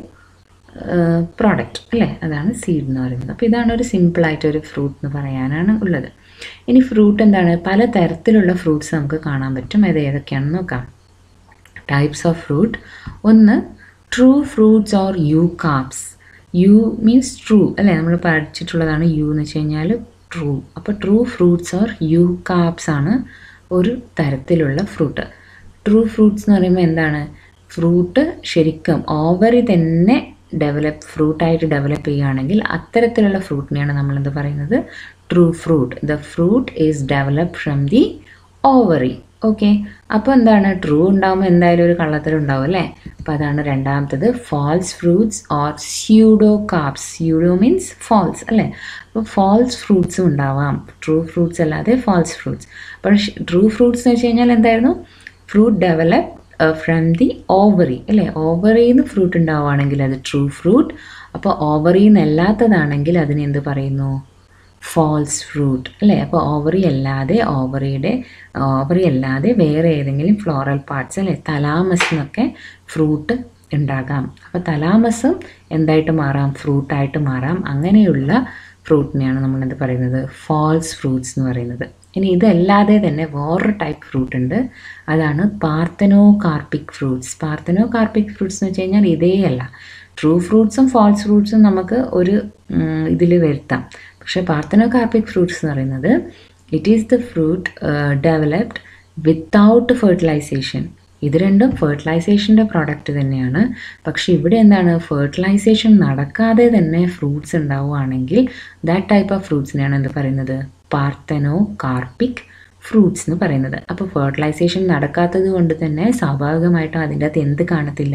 പ്രോഡക്റ്റ് അല്ലേ അതാണ് സീഡ് എന്ന് പറയുന്നത് അപ്പോൾ ഇതാണ് ഒരു സിമ്പിളായിട്ടൊരു ഫ്രൂട്ട് എന്ന് പറയാനാണ് ഉള്ളത് ഇനി ഫ്രൂട്ട് എന്താണ് പല തരത്തിലുള്ള ഫ്രൂട്ട്സ് നമുക്ക് കാണാൻ പറ്റും അത് ഏതൊക്കെയാണെന്ന് നോക്കാം ടൈപ്സ് ഓഫ് ഫ്രൂട്ട് ഒന്ന് true fruits or eucarps eu means true അല്ലേ നമ്മൾ പഠിച്ചിട്ടുള്ളതാണ് യു എന്ന് വെച്ച് കഴിഞ്ഞാൽ ട്രൂ അപ്പോൾ true fruits or eucarps ആണ് ഒരു തരത്തിലുള്ള ഫ്രൂട്ട് ട്രൂ ഫ്രൂട്ട്സ് എന്ന് പറയുമ്പോൾ എന്താണ് ഫ്രൂട്ട് ശരിക്കും ഓവറി തന്നെ ഡെവലപ്പ് ഫ്രൂട്ടായിട്ട് ഡെവലപ്പ് ചെയ്യുകയാണെങ്കിൽ അത്തരത്തിലുള്ള ഫ്രൂട്ടിനെയാണ് നമ്മളെന്ത് പറയുന്നത് true fruit the fruit is develop from the ovary okay അപ്പോൾ എന്താണ് ട്രൂ ഉണ്ടാകുമ്പോൾ എന്തായാലും ഒരു കള്ളത്തരം ഉണ്ടാവും അല്ലേ അപ്പോൾ അതാണ് രണ്ടാമത്തത് false fruits or pseudocarps pseudo means false അല്ലേ അപ്പോൾ ഫാൾസ് ഫ്രൂട്ട്സും ഉണ്ടാവാം ട്രൂ ഫ്രൂട്ട്സ് അല്ലാതെ ഫാൾസ് ഫ്രൂട്ട്സ് അപ്പോൾ ട്രൂ ഫ്രൂട്ട്സ് എന്ന് വെച്ച് കഴിഞ്ഞാൽ എന്തായിരുന്നു fruit develop from the ovary അല്ലേ ഓവറിയിൽ നിന്ന് ഫ്രൂട്ട് ഉണ്ടാവുകയാണെങ്കിൽ അത് ട്രൂ ഫ്രൂട്ട് അപ്പോൾ ഓവറിയിൽ നിന്ന് അല്ലാത്തതാണെങ്കിൽ അതിന് എന്ത് പറയുന്നു ഫാൾസ് ഫ്രൂട്ട് അല്ലേ അപ്പോൾ ഓവറി അല്ലാതെ ഓവറിയുടെ ഓവറി അല്ലാതെ വേറെ ഏതെങ്കിലും ഫ്ലോറൽ പാർട്സ് അല്ലേ തലാമസ് എന്നൊക്കെ ഫ്രൂട്ട് ഉണ്ടാകാം അപ്പോൾ തലാമസും എന്തായിട്ട് മാറാം ഫ്രൂട്ടായിട്ട് മാറാം അങ്ങനെയുള്ള ഫ്രൂട്ടിനെയാണ് നമ്മളെന്ത് പറയുന്നത് ഫാൾസ് ഫ്രൂട്ട്സ് എന്ന് പറയുന്നത് ഇനി ഇതല്ലാതെ തന്നെ വേറൊരു ടൈപ്പ് ഫ്രൂട്ട് ഉണ്ട് അതാണ് parthenocarpic fruits parthenocarpic fruits എന്ന് വെച്ച് കഴിഞ്ഞാൽ ഇതേ അല്ല ട്രൂ ഫ്രൂട്ട്സും ഫാൾസ് ഫ്രൂട്ട്സും നമുക്ക് ഒരു ഇതിൽ വരുത്താം പക്ഷേ പാർത്തനോ കാർപ്പിക് ഫ്രൂട്ട്സ് എന്ന് പറയുന്നത് it is the fruit developed without fertilisation ഇത് രണ്ടും ഫെർട്ടിലൈസേഷൻ്റെ പ്രോഡക്റ്റ് തന്നെയാണ് പക്ഷേ ഇവിടെ എന്താണ് ഫെർട്ടിലൈസേഷൻ നടക്കാതെ തന്നെ ഫ്രൂട്ട്സ് ഉണ്ടാവുകയാണെങ്കിൽ ദാറ്റ് ടൈപ്പ് ഓഫ് ഫ്രൂട്ട്സിനെയാണ് എന്ത് പറയുന്നത് പാർത്തനോ കാർപ്പിക് ഫ്രൂട്ട്സ് എന്ന് പറയുന്നത് അപ്പോൾ ഫെർട്ടിലൈസേഷൻ നടക്കാത്തത് കൊണ്ട് തന്നെ സ്വാഭാവികമായിട്ടും അതിൻ്റെ അകത്ത് എന്ത് കാണത്തില്ല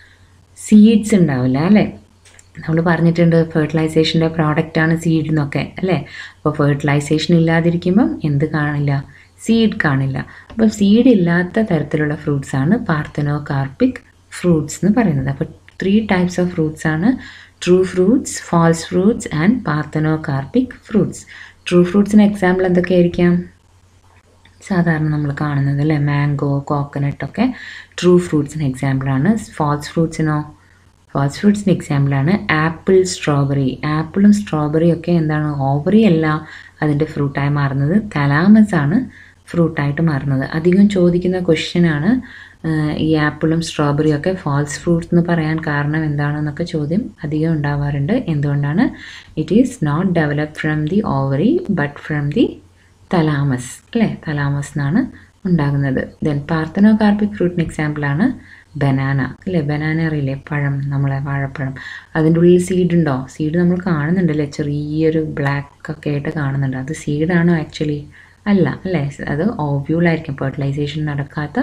സീഡ്സ് ഉണ്ടാവില്ല അല്ലേ നമ്മൾ പറഞ്ഞിട്ടുണ്ട് ഫെർട്ടിലൈസേഷൻ്റെ പ്രോഡക്റ്റാണ് സീഡ് എന്നൊക്കെ അല്ലേ അപ്പോൾ ഫെർട്ടിലൈസേഷൻ ഇല്ലാതിരിക്കുമ്പം എന്ത് കാണില്ല സീഡ് കാണില്ല അപ്പോൾ സീഡ് ഇല്ലാത്ത തരത്തിലുള്ള ഫ്രൂട്ട്സ് ആണ് പാർത്തനോ കാർപ്പിക് ഫ്രൂട്ട്സ് എന്ന് പറയുന്നത് അപ്പോൾ ത്രീ ടൈപ്സ് ഓഫ് ഫ്രൂട്ട്സ് ആണ് true fruits false fruits and parthenocarpic fruits true ഫ്രൂട്ട്സിന് എക്സാമ്പിൾ എന്തൊക്കെയായിരിക്കാം സാധാരണ നമ്മൾ കാണുന്നത് അല്ലേ മാംഗോ കോക്കനട്ട് ഒക്കെ ട്രൂ ഫ്രൂട്ട്സിന് എക്സാമ്പിളാണ് ഫാൾസ് ഫ്രൂട്ട്സിനോ ഫാസ്റ്റ് ഫ്രൂട്ട്സിൻ്റെ എക്സാമ്പിളാണ് ആപ്പിൾ സ്ട്രോബെറി ആപ്പിളും സ്ട്രോബെറിയും ഒക്കെ എന്താണ് ഓവറി അല്ല അതിൻ്റെ ഫ്രൂട്ടായി മാറുന്നത് തലാമസ് ആണ് ഫ്രൂട്ടായിട്ട് മാറുന്നത് അധികം ചോദിക്കുന്ന ക്വസ്റ്റ്യനാണ് ഈ ആപ്പിളും സ്ട്രോബെറിയും ഒക്കെ ഫാൾസ് ഫ്രൂട്ട്സ് എന്ന് പറയാൻ കാരണം എന്താണെന്നൊക്കെ ചോദ്യം അധികം ഉണ്ടാവാറുണ്ട് എന്തുകൊണ്ടാണ് it is not develop from the ovary but from the thalamus അല്ലേ തലാമസ് എന്നാണ് ഉണ്ടാകുന്നത് ദെൻ പാർത്തനോ കാർപ്പിക് ഫ്രൂട്ടിന് എക്സാമ്പിളാണ് ബനാന അല്ലേ ബനാന അറിയില്ലേ പഴം നമ്മളെ വാഴപ്പഴം അതിൻ്റെ ഉള്ളിൽ സീഡ് ഉണ്ടോ സീഡ് നമ്മൾ കാണുന്നുണ്ടല്ലേ ചെറിയൊരു ബ്ലാക്ക് ഒക്കെ ആയിട്ട് കാണുന്നുണ്ട് അത് സീഡാണോ ആക്ച്വലി അല്ല അല്ലേ അത് ഓവ്യൂളായിരിക്കും ഫെർട്ടിലൈസേഷൻ നടക്കാത്ത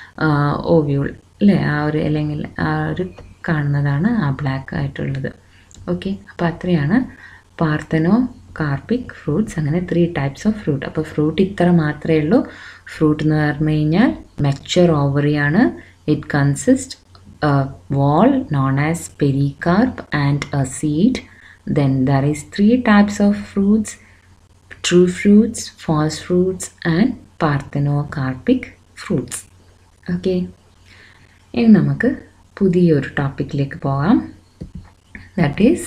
ഓവ്യൂൾ അല്ലേ ആ ഒരു അല്ലെങ്കിൽ ആ ഒരു കാണുന്നതാണ് ആ ബ്ലാക്ക് ആയിട്ടുള്ളത് ഓക്കെ അപ്പോൾ അത്രയാണ് പാർത്തനോ കാർപ്പിക് ഫ്രൂട്ട്സ് അങ്ങനെ ത്രീ ടൈപ്സ് ഓഫ് ഫ്രൂട്ട് അപ്പോൾ ഫ്രൂട്ട് ഇത്ര മാത്രമേ ഉള്ളൂ ഫ്രൂട്ട് എന്ന് പറഞ്ഞു കഴിഞ്ഞാൽ മെച്ചർ ഓവറിയാണ് it consist wall known as pericarp and a seed then there is three types of fruits true fruits false fruits and parthenocarpic fruits okay ഇനി നമുക്ക് പുതിയൊരു ടോപ്പിക്കിലേക്ക് പോകാം ദാറ്റ് ഈസ്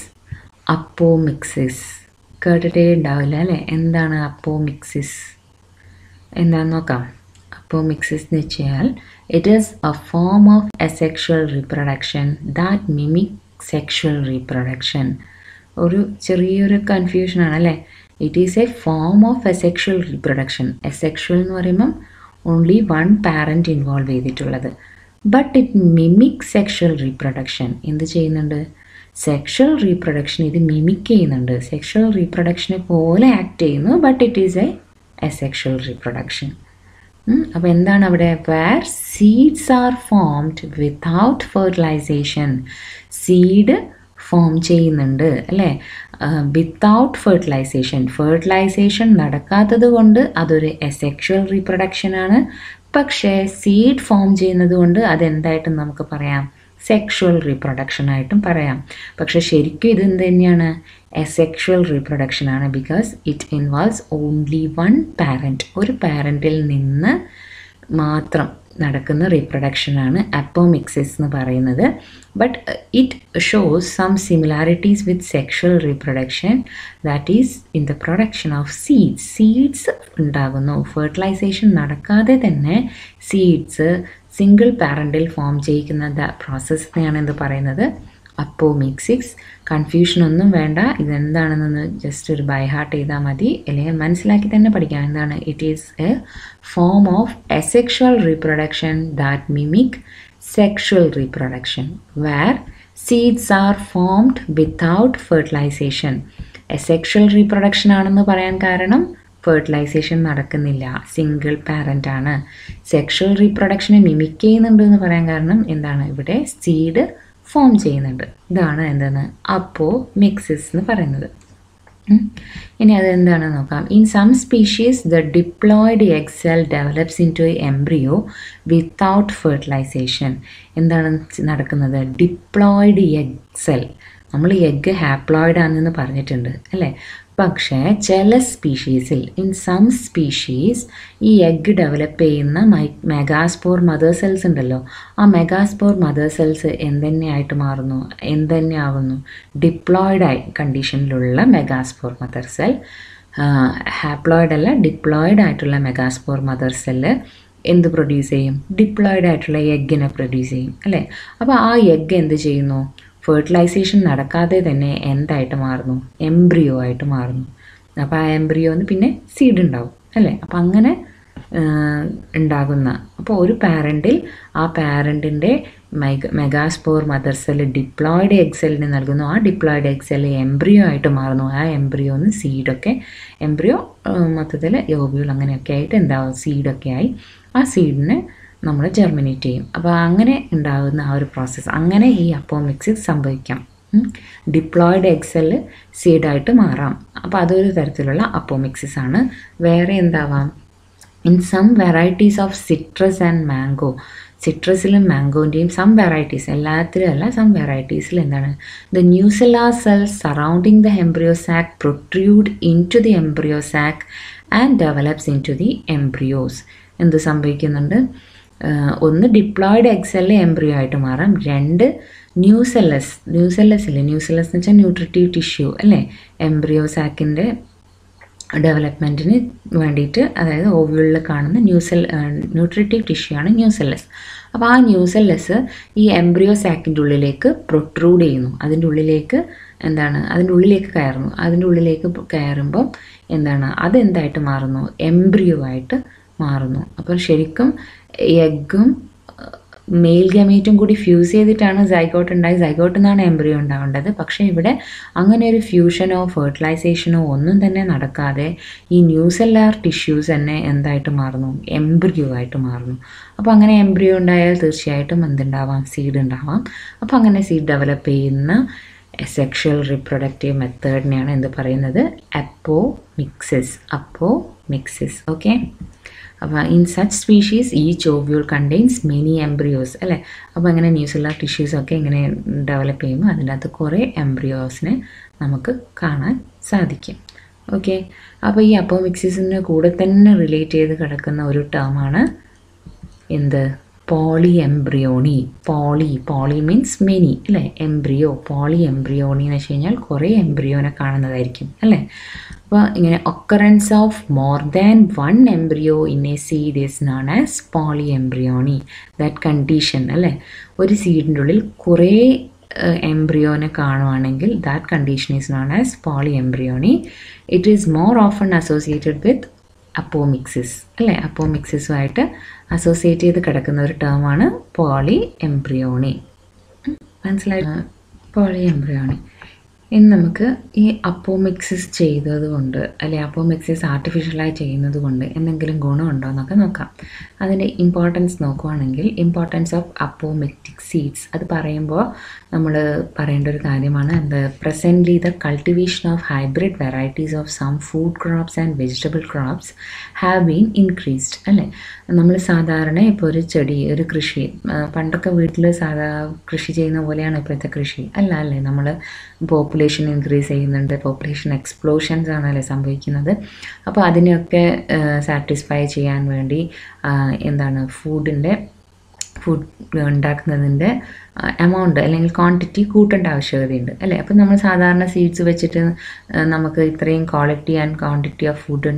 അപ്പോമിക്സിസ് കേട്ടിട്ടേ ഉണ്ടാവില്ല അല്ലേ എന്താണ് അപ്പോമിക്സിസ് എന്താണെന്ന് നോക്കാം അപ്പോമിക്സിസ് എന്ന് വെച്ചാൽ it is a form of asexual reproduction that mimic sexual reproduction ഒരു ചെറിയൊരു കൺഫ്യൂഷനാണ് അല്ലേ it is a form of asexual reproduction asexual എന്ന് പറയുമ്പം ഓൺലി വൺ പാരൻറ്റ് ഇൻവോൾവ് ചെയ്തിട്ടുള്ളത് but it mimic sexual reproduction എന്ത് ചെയ്യുന്നുണ്ട് സെക്ഷൽ റീപ്രൊഡക്ഷൻ ഇത് മിമിക് ചെയ്യുന്നുണ്ട് സെക്ഷൽ റീപ്രൊഡക്ഷനെ പോലെ ആക്ട് ചെയ്യുന്നു but it is a asexual reproduction അപ്പോൾ എന്താണ് അവിടെ where seeds are formed without fertilization seed form ചെയ്യുന്നുണ്ട് അല്ലേ വിത്തൗട്ട് ഫെർട്ടിലൈസേഷൻ ഫെർട്ടിലൈസേഷൻ നടക്കാത്തത് കൊണ്ട് അതൊരു എസെക്ഷൽ റീപ്രൊഡക്ഷൻ ആണ് പക്ഷേ സീഡ് ഫോം ചെയ്യുന്നത് കൊണ്ട് അതെന്തായിട്ടും നമുക്ക് പറയാം സെക്ഷുവൽ റീപ്രൊഡക്ഷൻ ആയിട്ടും പറയാം പക്ഷെ ശരിക്കും ഇത് എന്ത് തന്നെയാണ് എസെക്ഷുവൽ റീപ്രൊഡക്ഷൻ ആണ് because it involves only one parent ഒരു പാരൻറ്റിൽ നിന്ന് മാത്രം നടക്കുന്ന റീപ്രൊഡക്ഷനാണ് അപ്പോമിക്സിസ് എന്ന് പറയുന്നത് but it shows some similarities with sexual reproduction that is in the production of seeds seeds ഉണ്ടാകുന്നു ഫെർട്ടിലൈസേഷൻ നടക്കാതെ തന്നെ സീഡ്സ് സിംഗിൾ പാരൻറ്റിൽ ഫോം ചെയ്യിക്കുന്ന പ്രോസസ്സിനെയാണ് എന്ത് പറയുന്നത് അപ്പോമിക്സിക്സ് കൺഫ്യൂഷൻ ഒന്നും വേണ്ട ഇതെന്താണെന്നൊന്ന് ജസ്റ്റ് ഒരു ബൈ ഹാർട്ട് ചെയ്താൽ മതി അല്ലെങ്കിൽ മനസ്സിലാക്കി തന്നെ പഠിക്കാം എന്താണ് it is a form of asexual reproduction that mimic sexual reproduction where seeds are formed without fertilization asexual reproduction ആണെന്ന് പറയാൻ കാരണം ഫെർട്ടിലൈസേഷൻ നടക്കുന്നില്ല സിംഗിൾ പാരൻ്റ് ആണ് സെക്ഷൽ റീപ്രൊഡക്ഷനെ മിമിക് ചെയ്യുന്നുണ്ട് എന്ന് പറയാൻ കാരണം എന്താണ് ഇവിടെ സീഡ് ഫോം ചെയ്യുന്നുണ്ട് ഇതാണ് എന്തെന്ന് അപ്പോ മിക്സിസ് എന്ന് പറയുന്നത് ഇനി അതെന്താണെന്ന് നോക്കാം in some species the diploid egg cell develops into embryo without fertilization എന്താണ് നടക്കുന്നത് ഡിപ്ലോയിഡ് എഗ് സെൽ നമ്മൾ എഗ്ഗ് ഹാപ്ലോയിഡ് ആണെന്ന് പറഞ്ഞിട്ടുണ്ട് അല്ലേ പക്ഷേ ചില സ്പീഷീസിൽ ഇൻ സം സ്പീഷീസ് ഈ എഗ്ഗ് ഡെവലപ്പ് ചെയ്യുന്ന മൈ മെഗാസ്പോർ മദർ സെൽസ് ഉണ്ടല്ലോ ആ മെഗാസ്പോർ മദർ സെൽസ് എന്തെന്നെയായിട്ട് മാറുന്നു എന്തെന്നെ ആവുന്നു ഡിപ്ലോയിഡ് ആയി കണ്ടീഷനിലുള്ള മെഗാസ്പോർ മദർ സെൽ ഹാപ്ലോയിഡ് അല്ല ഡിപ്ലോയിഡ് ആയിട്ടുള്ള മെഗാസ്പോർ മദർ സെല്ല് എന്ത് പ്രൊഡ്യൂസ് ചെയ്യും ഡിപ്ലോയിഡ് ആയിട്ടുള്ള എഗ്ഗിനെ പ്രൊഡ്യൂസ് ചെയ്യും അല്ലേ അപ്പോൾ ആ എഗ്ഗ് എന്ത് ചെയ്യുന്നു ഫെർട്ടിലൈസേഷൻ നടക്കാതെ തന്നെ എന്തായിട്ട് മാറുന്നു എംബ്രിയോ ആയിട്ട് മാറുന്നു അപ്പോൾ ആ എംബ്രിയോന്ന് പിന്നെ സീഡ് ഉണ്ടാവും അല്ലേ അപ്പം അങ്ങനെ ഉണ്ടാകുന്ന അപ്പോൾ ഒരു പാരൻറ്റിൽ ആ പാരൻറ്റിൻ്റെ mega megaspore mother cell diploid egg സെല്ലിന് നൽകുന്നു ആ ഡിപ്ലോയിഡ് എഗ് സെല്ല് എംബ്രിയോ ആയിട്ട് മാറുന്നു ആ എംബ്രിയോന്ന് സീഡൊക്കെ എംബ്രിയോ മൊത്തത്തിൽ യോബ്യൂൾ അങ്ങനെയൊക്കെ ആയിട്ട് എന്താവും സീഡൊക്കെ ആയി ആ സീഡിനെ നമ്മൾ ജെർമിനേറ്റ് ചെയ്യും അപ്പോൾ അങ്ങനെ ഉണ്ടാകുന്ന ആ ഒരു പ്രോസസ്സ് അങ്ങനെ ഈ അപ്പോമിക്സിസ് സംഭവിക്കാം ഡിപ്ലോയിഡ് എക്സെല് സീഡായിട്ട് മാറാം അപ്പോൾ അതൊരു തരത്തിലുള്ള അപ്പോമിക്സിസ് ആണ് വേറെ എന്താവാം in some varieties of citrus and mango സിട്രസിലും മാംഗോൻ്റെയും സം വെറൈറ്റീസ് എല്ലാത്തിലും അല്ല സം വെറൈറ്റീസിൽ എന്താണ് the nucellar cells surrounding the embryo sac protrude into the embryo sac and develops into the embryos എന്ത് സംഭവിക്കുന്നുണ്ട് ഒന്ന് ഡിപ്ലോയിഡ് എക്സെല് എംബ്രിയോ ആയിട്ട് മാറാം രണ്ട് ന്യൂസെല്ലസ് ന്യൂസെല്ലസ് ഇല്ലേ ന്യൂസെല്ലസ് എന്ന് വെച്ചാൽ ന്യൂട്രിറ്റീവ് ടിഷ്യൂ അല്ലേ എംബ്രിയോ സാക്കിൻ്റെ ഡെവലപ്മെൻറ്റിന് വേണ്ടിയിട്ട് അതായത് ഓവ്യൂളിൽ കാണുന്ന ന്യൂസെൽ ന്യൂട്രിറ്റീവ് ടിഷ്യൂ ആണ് ന്യൂസെല്ലസ് അപ്പോൾ ആ ന്യൂസെല്ലസ് ഈ എംബ്രിയോ സാക്കിൻ്റെ ഉള്ളിലേക്ക് പ്രൊട്രൂഡ് ചെയ്യുന്നു അതിൻ്റെ ഉള്ളിലേക്ക് എന്താണ് അതിൻ്റെ ഉള്ളിലേക്ക് കയറുന്നു അതിൻ്റെ ഉള്ളിലേക്ക് കയറുമ്പം എന്താണ് അതെന്തായിട്ട് മാറുന്നു എംബ്രിയോ ആയിട്ട് മാറുന്നു അപ്പം ശരിക്കും എഗ്ഗും മെയിൽ ഗമേറ്റും കൂടി ഫ്യൂസ് ചെയ്തിട്ടാണ് സൈഗോട്ട് ഉണ്ടായി സൈഗോട്ടിൽ നിന്നാണ് എംബ്രിയോ ഉണ്ടാവേണ്ടത് പക്ഷേ ഇവിടെ അങ്ങനെ ഒരു ഫ്യൂഷനോ ഫെർട്ടിലൈസേഷനോ ഒന്നും തന്നെ നടക്കാതെ ഈ ന്യൂസെല്ലാർ ടിഷ്യൂസ് തന്നെ എന്തായിട്ട് മാറുന്നു എംബ്രിയോ ആയിട്ട് മാറുന്നു അപ്പോൾ അങ്ങനെ എംബ്രിയോ ഉണ്ടായാൽ തീർച്ചയായിട്ടും എന്തുണ്ടാവാം സീഡ് ഉണ്ടാവാം അപ്പോൾ അങ്ങനെ സീഡ് ഡെവലപ്പ് ചെയ്യുന്ന സെക്ഷൽ റിപ്രൊഡക്റ്റീവ് മെത്തേഡിനെയാണ് എന്ത് പറയുന്നത് apomixis apomixis okay അപ്പോൾ in such species each ovule contains many embryos അല്ലേ അപ്പോൾ അങ്ങനെ ന്യൂസുള്ള ടിഷ്യൂസൊക്കെ ഇങ്ങനെ ഡെവലപ്പ് ചെയ്യുമ്പോൾ അതിൻ്റെ അകത്ത് കുറേ എംബ്രിയോസിനെ നമുക്ക് കാണാൻ സാധിക്കും ഓക്കെ അപ്പോൾ ഈ അപ്പോമിക്സിസിൻ്റെ കൂടെ തന്നെ റിലേറ്റ് ചെയ്ത് കിടക്കുന്ന ഒരു ടേമാണ് എന്ത് polyembryony poly poly means many അല്ലേ എംബ്രിയോ പോളി എംബ്രിയോണി എന്ന് വെച്ച് കഴിഞ്ഞാൽ കുറേ എംബ്രിയോനെ കാണുന്നതായിരിക്കും അല്ലേ അപ്പോൾ ഇങ്ങനെ occurrence of more than one embryo in a seed is non as polyembryony that condition അല്ലേ ഒരു സീഡിൻ്റെ ഉള്ളിൽ കുറേ എംബ്രിയോനെ കാണുവാണെങ്കിൽ that condition is non as polyembryony it is more often associated with apomixis അല്ലേ അപ്പോമിക്സിസുമായിട്ട് അസോസിയേറ്റ് ചെയ്ത് കിടക്കുന്ന ഒരു ടേമാണ് പോളി എംബ്രിയോണി മനസ്സിലായി പോളി എംബ്രിയോണി ഇനി നമുക്ക് ഈ അപ്പോമിക്സിസ് ചെയ്തത് കൊണ്ട് അല്ലെ അപ്പോമിക്സിസ് ആർട്ടിഫിഷ്യലായി ചെയ്യുന്നത് കൊണ്ട് എന്തെങ്കിലും ഗുണമുണ്ടോ എന്നൊക്കെ നോക്കാം അതിൻ്റെ ഇമ്പോർട്ടൻസ് നോക്കുവാണെങ്കിൽ ഇമ്പോർട്ടൻസ് ഓഫ് അപ്പോമെറ്റിക് സീഡ്സ് അത് പറയുമ്പോൾ നമ്മൾ പറയേണ്ട ഒരു കാര്യമാണ് എന്ത് presently the cultivation of hybrid varieties of some food crops and vegetable crops have been increased അല്ലേ നമ്മൾ സാധാരണ ഇപ്പോൾ ഒരു ചെടി ഒരു കൃഷി പണ്ടൊക്കെ വീട്ടിൽ സാധാ കൃഷി ചെയ്യുന്ന പോലെയാണ് ഇപ്പോഴത്തെ കൃഷി അല്ല അല്ലേ നമ്മൾ പോപ്പുലേഷൻ ഇൻക്രീസ് ചെയ്യുന്നുണ്ട് പോപ്പുലേഷൻ എക്സ്പ്ലോഷൻസ് ആണല്ലേ സംഭവിക്കുന്നത് അപ്പോൾ അതിനെയൊക്കെ സാറ്റിസ്ഫൈ ചെയ്യാൻ വേണ്ടി എന്താണ് ഫുഡിൻ്റെ ഫുഡ് ഉണ്ടാക്കുന്നതിൻ്റെ എമൗണ്ട് അല്ലെങ്കിൽ ക്വാണ്ടിറ്റി കൂട്ടേണ്ട ആവശ്യകതയുണ്ട് അല്ലേ അപ്പം നമ്മൾ സാധാരണ സീഡ്സ് വെച്ചിട്ട് നമുക്ക് ഇത്രയും quality and quantity of food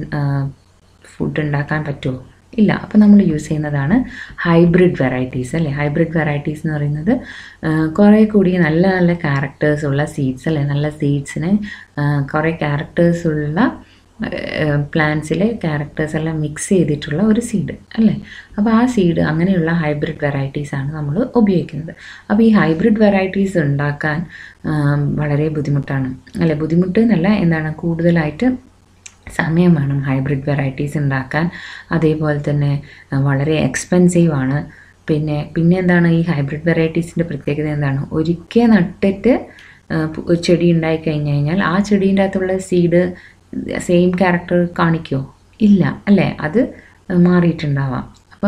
food ഉണ്ടാക്കാൻ പറ്റുമോ ഇല്ല അപ്പോൾ നമ്മൾ യൂസ് ചെയ്യുന്നതാണ് ഹൈബ്രിഡ് വെറൈറ്റീസ് അല്ലേ ഹൈബ്രിഡ് വെറൈറ്റീസ് എന്ന് പറയുന്നത് കുറേ കൂടി നല്ല നല്ല ക്യാരക്ടേഴ്സ് ഉള്ള സീഡ്സ് അല്ലേ നല്ല സീഡ്സിന് കുറേ ക്യാരക്ടേഴ്സ് ഉള്ള പ്ലാന്റ്സിലെ ക്യാരക്ടേഴ്സ് എല്ലാം മിക്സ് ചെയ്തിട്ടുള്ള ഒരു സീഡ് അല്ലേ അപ്പോൾ ആ സീഡ് അങ്ങനെയുള്ള ഹൈബ്രിഡ് വെറൈറ്റീസ് ആണ് നമ്മൾ ഉപയോഗിക്കുന്നത് അപ്പോൾ ഈ ഹൈബ്രിഡ് വെറൈറ്റീസ് ഉണ്ടാക്കാൻ വളരെ ബുദ്ധിമുട്ടാണ് അല്ലേ ബുദ്ധിമുട്ട് എന്നല്ല എന്താണ് കൂടുതലായിട്ട് സമയം വേണം ഹൈബ്രിഡ് വെറൈറ്റീസ് ഉണ്ടാക്കാൻ അതേപോലെ തന്നെ വളരെ എക്സ്പെൻസീവ് ആണ് പിന്നെ പിന്നെ എന്താണ് ഈ ഹൈബ്രിഡ് വെറൈറ്റീസിൻ്റെ പ്രത്യേകത എന്താണ് ഒരിക്കൽ നട്ടിട്ട് ഒരു ചെടി ഉണ്ടായി കഴിഞ്ഞ് കഴിഞ്ഞാൽ ആ ചെടീൻ്റെ അകത്തുള്ള സീഡ് സെയിം ക്യാരക്ടർ കാണിക്കുമോ ഇല്ല അല്ലേ അത് മാറിയിട്ടുണ്ടാവാം അപ്പോൾ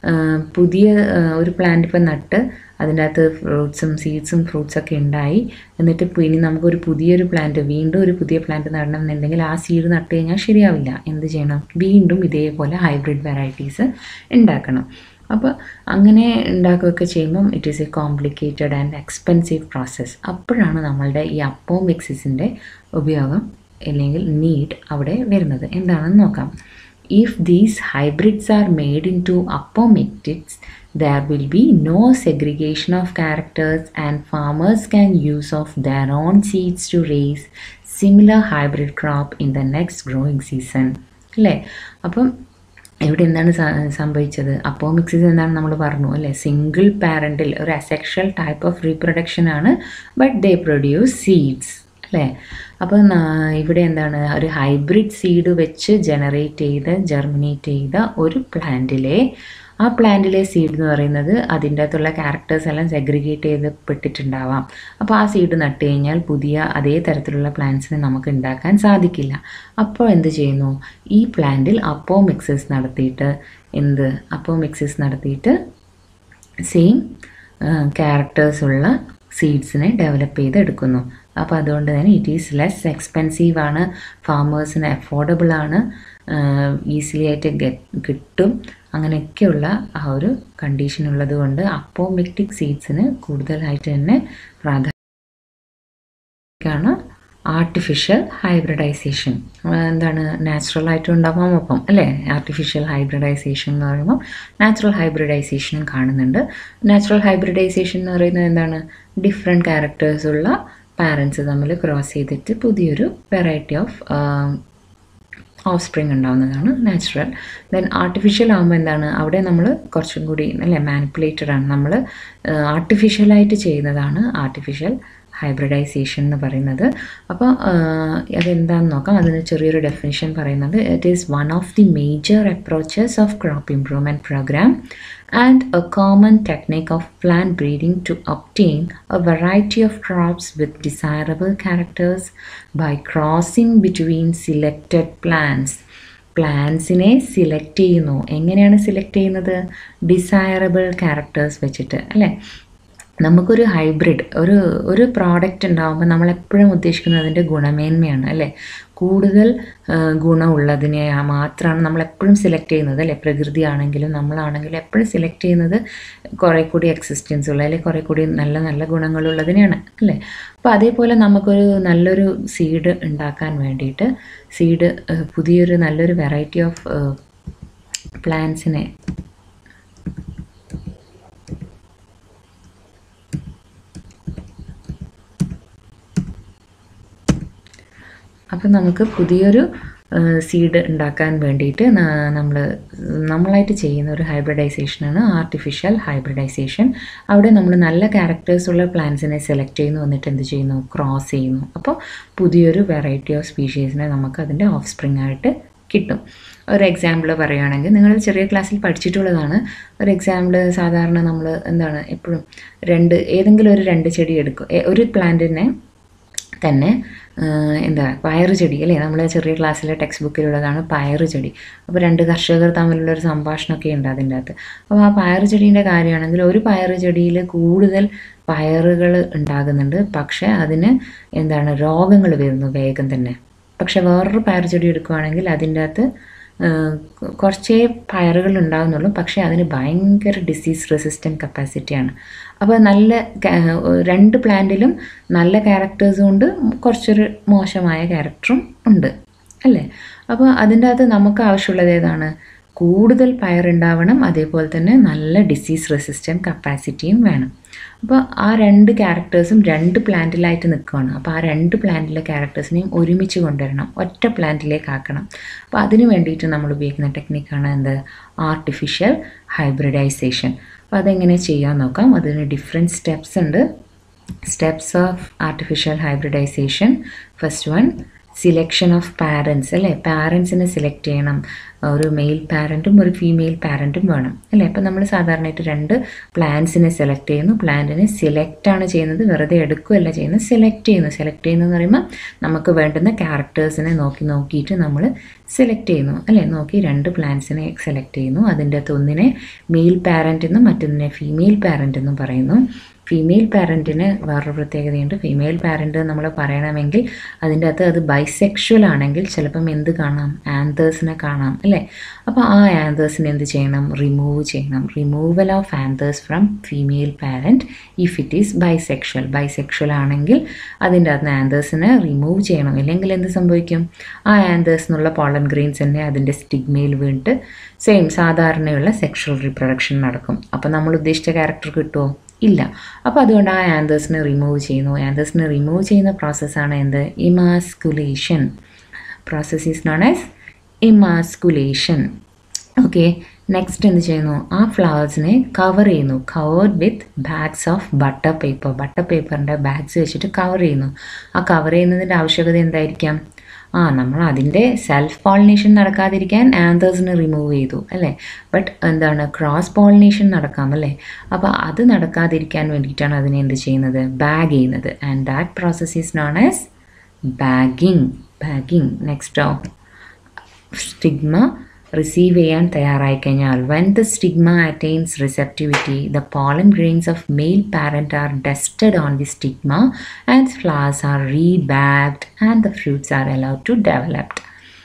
പുതിയ ഒരു പ്ലാന്റ് ഇപ്പം നട്ട് അതിൻ്റെ അകത്ത് ഫ്രൂട്ട്സും സീഡ്സും ഫ്രൂട്ട്സൊക്കെ ഉണ്ടായി എന്നിട്ട് ഇനി നമുക്കൊരു പുതിയൊരു പ്ലാന്റ് വീണ്ടും ഒരു പുതിയ പ്ലാന്റ് നടണം എന്നുണ്ടെങ്കിൽ ആ സീഡ് നട്ട് കഴിഞ്ഞാൽ ശരിയാവില്ല എന്ത് ചെയ്യണം വീണ്ടും ഇതേപോലെ ഹൈബ്രിഡ് വെറൈറ്റീസ് ഉണ്ടാക്കണം അപ്പോൾ അങ്ങനെ ഉണ്ടാക്കുകയൊക്കെ ചെയ്യുമ്പം it is a complicated and expensive process അപ്പോഴാണ് നമ്മളുടെ ഈ അപ്പോ മിക്സിസിൻ്റെ ഉപയോഗം അല്ലെങ്കിൽ നീഡ് അവിടെ വരുന്നത് എന്താണെന്ന് നോക്കാം if these hybrids are made into apomictics there will be no segregation of characters and farmers can use of their own seeds to raise similar hybrid crop in the next growing season അല്ലേ അപ്പം ഇവിടെ എന്താണ് സംഭവിച്ചത് apomixis എന്താണ് നമ്മൾ പറഞ്ഞു അല്ലേ single പാരൻറ്റിൽ ഒരു അസെക്ഷൽ ടൈപ്പ് ഓഫ് റീപ്രൊഡക്ഷൻ ആണ് ബട്ട് ദേ പ്രൊഡ്യൂസ് സീഡ്സ് അല്ലേ അപ്പോൾ ഇവിടെ എന്താണ് ഒരു ഹൈബ്രിഡ് സീഡ് വെച്ച് ജനറേറ്റ് ചെയ്ത് ജെർമിനേറ്റ് ചെയ്ത ഒരു പ്ലാന്റിലെ ആ പ്ലാന്റിലെ സീഡ് എന്ന് പറയുന്നത് അതിൻ്റെ അകത്തുള്ള ക്യാരക്ടേഴ്സ് എല്ലാം സെഗ്രിഗേറ്റ് ചെയ്തപ്പെട്ടിട്ടുണ്ടാവാം അപ്പോൾ ആ സീഡ് നട്ട് കഴിഞ്ഞാൽ പുതിയ അതേ തരത്തിലുള്ള പ്ലാന്റ്സിനെ നമുക്ക് ഉണ്ടാക്കാൻ സാധിക്കില്ല അപ്പോൾ എന്ത് ചെയ്യുന്നു ഈ പ്ലാന്റിൽ അപ്പോ മിക്സസ് നടത്തിയിട്ട് എന്ത് അപ്പോ മിക്സസ് നടത്തിയിട്ട് സെയിം ക്യാരക്ടേഴ്സ് ഉള്ള സീഡ്സിനെ ഡെവലപ്പ് ചെയ്ത് എടുക്കുന്നു അപ്പോൾ അതുകൊണ്ട് തന്നെ ഇറ്റ് ഈസ് ലെസ് എക്സ്പെൻസീവ് ആണ് ഫാമേഴ്സിന് അഫോർഡബിൾ ആണ് ഈസിലി ആയിട്ട് ഗെറ്റ് കിട്ടും അങ്ങനെയൊക്കെയുള്ള ആ ഒരു കണ്ടീഷൻ ഉള്ളത് കൊണ്ട് അപ്പോമെക്റ്റിക് സീഡ്സിന് കൂടുതലായിട്ട് തന്നെ പ്രാധാന്യമാണ് ആർട്ടിഫിഷ്യൽ ഹൈബ്രിഡൈസേഷൻ എന്താണ് നാച്ചുറൽ ആയിട്ട് ഉണ്ടാവാം ഒപ്പം അല്ലേ ആർട്ടിഫിഷ്യൽ ഹൈബ്രിഡൈസേഷൻ എന്ന് പറയുമ്പോൾ നാച്ചുറൽ ഹൈബ്രിഡൈസേഷനും കാണുന്നുണ്ട് നാച്ചുറൽ ഹൈബ്രിഡൈസേഷൻ എന്ന് പറയുന്നത് എന്താണ് ഡിഫറെൻറ്റ് ക്യാരക്ടേഴ്സ് ഉള്ള പാരൻസ് തമ്മിൽ ക്രോസ് ചെയ്തിട്ട് പുതിയൊരു വെറൈറ്റി ഓഫ് ഓഫ് സ്പ്രിങ് ഉണ്ടാവുന്നതാണ് നാച്ചുറൽ ദെൻ ആർട്ടിഫിഷ്യൽ ആകുമ്പോൾ എന്താണ് അവിടെ നമ്മൾ കുറച്ചും കൂടി അല്ലേ മാനിപ്പുലേറ്റഡ് ആണ് നമ്മൾ ആർട്ടിഫിഷ്യലായിട്ട് ചെയ്യുന്നതാണ് ആർട്ടിഫിഷ്യൽ ഹൈബ്രിഡൈസേഷൻ എന്ന് പറയുന്നത് അപ്പോൾ അതെന്താണെന്ന് നോക്കാം അതിന് ചെറിയൊരു ഡെഫിനിഷൻ പറയുന്നത് it is one of the major approaches of crop improvement program and a common technique of plant breeding to obtain a variety of crops with desirable characters by crossing between selected plants പ്ലാന്റ്സിനെ select ചെയ്യുന്നു എങ്ങനെയാണ് select ചെയ്യുന്നത് desirable characters വെച്ചിട്ട് അല്ലേ നമുക്കൊരു hybrid ഒരു ഒരു product ഉണ്ടാകുമ്പോൾ നമ്മളെപ്പോഴും ഉദ്ദേശിക്കുന്നത് അതിൻ്റെ ഗുണമേന്മയാണ് അല്ലേ കൂടുതൽ ഗുണമുള്ളതിനെ മാത്രമാണ് നമ്മളെപ്പോഴും സെലക്ട് ചെയ്യുന്നത് അല്ലേ പ്രകൃതി ആണെങ്കിലും നമ്മളാണെങ്കിലും എപ്പോഴും സെലക്ട് ചെയ്യുന്നത് കുറേ കൂടി എക്സിസ്റ്റൻസ് ഉള്ള അല്ലെങ്കിൽ കുറേ കൂടി നല്ല നല്ല ഗുണങ്ങളുള്ളതിനെയാണ് അല്ലേ അപ്പോൾ അതേപോലെ നമുക്കൊരു നല്ലൊരു സീഡ് ഉണ്ടാക്കാൻ വേണ്ടിയിട്ട് സീഡ് പുതിയൊരു നല്ലൊരു വെറൈറ്റി ഓഫ് പ്ലാന്റ്സിനെ അപ്പം നമുക്ക് പുതിയൊരു സീഡ് ഉണ്ടാക്കാൻ വേണ്ടിയിട്ട് നമ്മൾ നമ്മളായിട്ട് ചെയ്യുന്ന ഒരു ഹൈബ്രിഡൈസേഷനാണ് ആർട്ടിഫിഷ്യൽ ഹൈബ്രിഡൈസേഷൻ അവിടെ നമ്മൾ നല്ല ക്യാരക്ടേഴ്സ് ഉള്ള പ്ലാന്റ്സിനെ സെലക്ട് ചെയ്യുന്നു എന്നിട്ട് എന്ത് ചെയ്യുന്നു ക്രോസ് ചെയ്യുന്നു അപ്പോൾ പുതിയൊരു വെറൈറ്റി ഓഫ് സ്പീഷീസിനെ നമുക്ക് അതിൻ്റെ ഓഫ് സ്പ്രിങ് ആയിട്ട് കിട്ടും ഒരു എക്സാമ്പിൾ പറയുകയാണെങ്കിൽ നിങ്ങൾ ചെറിയ ക്ലാസ്സിൽ പഠിച്ചിട്ടുള്ളതാണ് ഒരു എക്സാമ്പിൾ സാധാരണ നമ്മൾ എന്താണ് എപ്പോഴും രണ്ട് ഏതെങ്കിലും ഒരു രണ്ട് ചെടി എടുക്കും ഒരു പ്ലാന്റിനെ തന്നെ എന്താ പയറ് ചെടി അല്ലേ നമ്മൾ ചെറിയ ക്ലാസ്സിലെ ടെക്സ്റ്റ് ബുക്കിലുള്ളതാണ് പയറ് ചെടി അപ്പോൾ രണ്ട് കർഷകർ തമ്മിലുള്ള ഒരു സംഭാഷണമൊക്കെ ഉണ്ട് അതിൻ്റെ അകത്ത് അപ്പോൾ ആ പയറ് ചെടീൻ്റെ കാര്യമാണെങ്കിൽ ഒരു പയറ് ചെടിയിൽ കൂടുതൽ പയറുകൾ ഉണ്ടാകുന്നുണ്ട് പക്ഷേ അതിന് എന്താണ് രോഗങ്ങൾ വരുന്നു വേഗം തന്നെ പക്ഷെ വേറൊരു പയർ ചെടി എടുക്കുകയാണെങ്കിൽ അതിൻ്റെ അകത്ത് കുറച്ചേ പയറുകൾ ഉണ്ടാകുന്നുള്ളൂ പക്ഷേ അതിന് ഭയങ്കര ഡിസീസ് റെസിസ്റ്റൻറ്റ് കപ്പാസിറ്റിയാണ് അപ്പോൾ നല്ല രണ്ട് പ്ലാന്റിലും നല്ല ക്യാരക്ടേഴ്സും ഉണ്ട് കുറച്ചൊരു മോശമായ ക്യാരക്ടറും ഉണ്ട് അല്ലേ അപ്പോൾ അതിൻ്റെ അകത്ത് നമുക്ക് ആവശ്യമുള്ളത് ഏതാണ് കൂടുതൽ പയറുണ്ടാവണം അതേപോലെ തന്നെ നല്ല ഡിസീസ് റെസിസ്റ്റൻറ്റ് കപ്പാസിറ്റിയും വേണം അപ്പോൾ ആ രണ്ട് ക്യാരക്ടേഴ്സും രണ്ട് പ്ലാന്റിലായിട്ട് നിൽക്കുകയാണ് അപ്പോൾ ആ രണ്ട് പ്ലാന്റിലെ ക്യാരക്ടേഴ്സിനെയും ഒരുമിച്ച് കൊണ്ടുവരണം ഒറ്റ പ്ലാന്റിലേക്ക് ആക്കണം അപ്പോൾ അതിന് വേണ്ടിയിട്ട് നമ്മൾ ഉപയോഗിക്കുന്ന ടെക്നിക്കാണ് എന്ത് ആർട്ടിഫിഷ്യൽ ഹൈബ്രിഡൈസേഷൻ അപ്പോൾ അതെങ്ങനെ ചെയ്യാൻ നോക്കാം അതിന് ഡിഫറെൻറ്റ് സ്റ്റെപ്സ് ഉണ്ട് steps of artificial hybridization first one selection of parents അല്ലേ പാരൻസിനെ സെലക്ട് ചെയ്യണം ഒരു മെയിൽ പാരൻറ്റും ഒരു ഫീമെയിൽ പാരൻറ്റും വേണം അല്ലേ അപ്പം നമ്മൾ സാധാരണയായിട്ട് രണ്ട് പ്ലാന്റ്സിനെ സെലക്ട് ചെയ്യുന്നു പ്ലാന്റിനെ സെലക്ട് ആണ് ചെയ്യുന്നത് വെറുതെ എടുക്കുകയല്ല ചെയ്യുന്നത് സെലക്ട് ചെയ്യുന്നു സെലക്ട് ചെയ്യുന്നതെന്ന് പറയുമ്പോൾ നമുക്ക് വേണ്ടുന്ന ക്യാരക്ടേഴ്സിനെ നോക്കി നോക്കിയിട്ട് നമ്മൾ സെലക്ട് ചെയ്യുന്നു അല്ലേ നോക്കി രണ്ട് പ്ലാന്റ്സിനെ സെലക്ട് ചെയ്യുന്നു അതിൻ്റെ അകത്ത് ഒന്നിനെ മെയിൽ പാരൻ്റ് എന്നും മറ്റൊന്നിനെ ഫീമെയിൽ പാരൻ്റ് എന്നും പറയുന്നു ഫീമെയിൽ പാരൻറ്റിന് വേറൊരു പ്രത്യേകതയുണ്ട് ഫീമെയിൽ പാരൻറ്റ് നമ്മൾ പറയണമെങ്കിൽ അതിൻ്റെ അകത്ത് അത് ബൈസെക്ഷൽ ആണെങ്കിൽ ചിലപ്പം എന്ത് കാണാം ആന്തേഴ്സിനെ കാണാം അല്ലേ അപ്പോൾ ആ ആന്തേഴ്സിനെ എന്ത് ചെയ്യണം റിമൂവ് ചെയ്യണം removal of anthers from female parent if it is bisexual bisexual ആണെങ്കിൽ അതിൻ്റെ അകത്ത് ആന്തേഴ്സിനെ റിമൂവ് ചെയ്യണം ഇല്ലെങ്കിൽ എന്ത് സംഭവിക്കും ആ ആന്തേഴ്സ് എന്നുള്ള പോളൻ ഗ്രെയിൻസ് തന്നെ അതിൻ്റെ സ്റ്റിഗ്മയിൽ വീണിട്ട് സെയിം സാധാരണയുള്ള സെക്ഷൽ റീപ്രൊഡക്ഷൻ നടക്കും അപ്പോൾ നമ്മൾ ഉദ്ദേശിച്ച ക്യാരക്ടർ കിട്ടുമോ ഇല്ല അപ്പോൾ അതുകൊണ്ട് ആ ആന്തേഴ്സിനെ റിമൂവ് ചെയ്യുന്നു ആന്തേഴ്സിനെ റിമൂവ് ചെയ്യുന്ന പ്രോസസ്സാണ് എന്ത് emasculation process is non as emasculation okay next എന്ത് ചെയ്യുന്നു ആ ഫ്ലവേഴ്സിനെ കവർ ചെയ്യുന്നു covered with bags of butter paper butter പേപ്പറിൻ്റെ ബാഗ്സ് വെച്ചിട്ട് കവർ ചെയ്യുന്നു ആ കവർ ചെയ്യുന്നതിൻ്റെ ആവശ്യകത എന്തായിരിക്കാം ആ നമ്മൾ അതിൻ്റെ സെൽഫ് പോളിനേഷൻ നടക്കാതിരിക്കാൻ ആന്തേഴ്സിനെ റിമൂവ് ചെയ്തു അല്ലേ ബട്ട് എന്താണ് ക്രോസ് പോളിനേഷൻ നടക്കാം അല്ലേ അപ്പോൾ അത് നടക്കാതിരിക്കാൻ വേണ്ടിയിട്ടാണ് അതിനെ എന്ത് ചെയ്യുന്നത് ബാഗ് ചെയ്യുന്നത് and that process is non as bagging bagging നെക്സ്റ്റോ സ്റ്റിഗ്മ റിസീവ് ചെയ്യാൻ തയ്യാറായി കഴിഞ്ഞാൽ when the stigma attains receptivity the pollen grains of male parent are dusted on the stigma and flowers are rebagged and the fruits are allowed to developed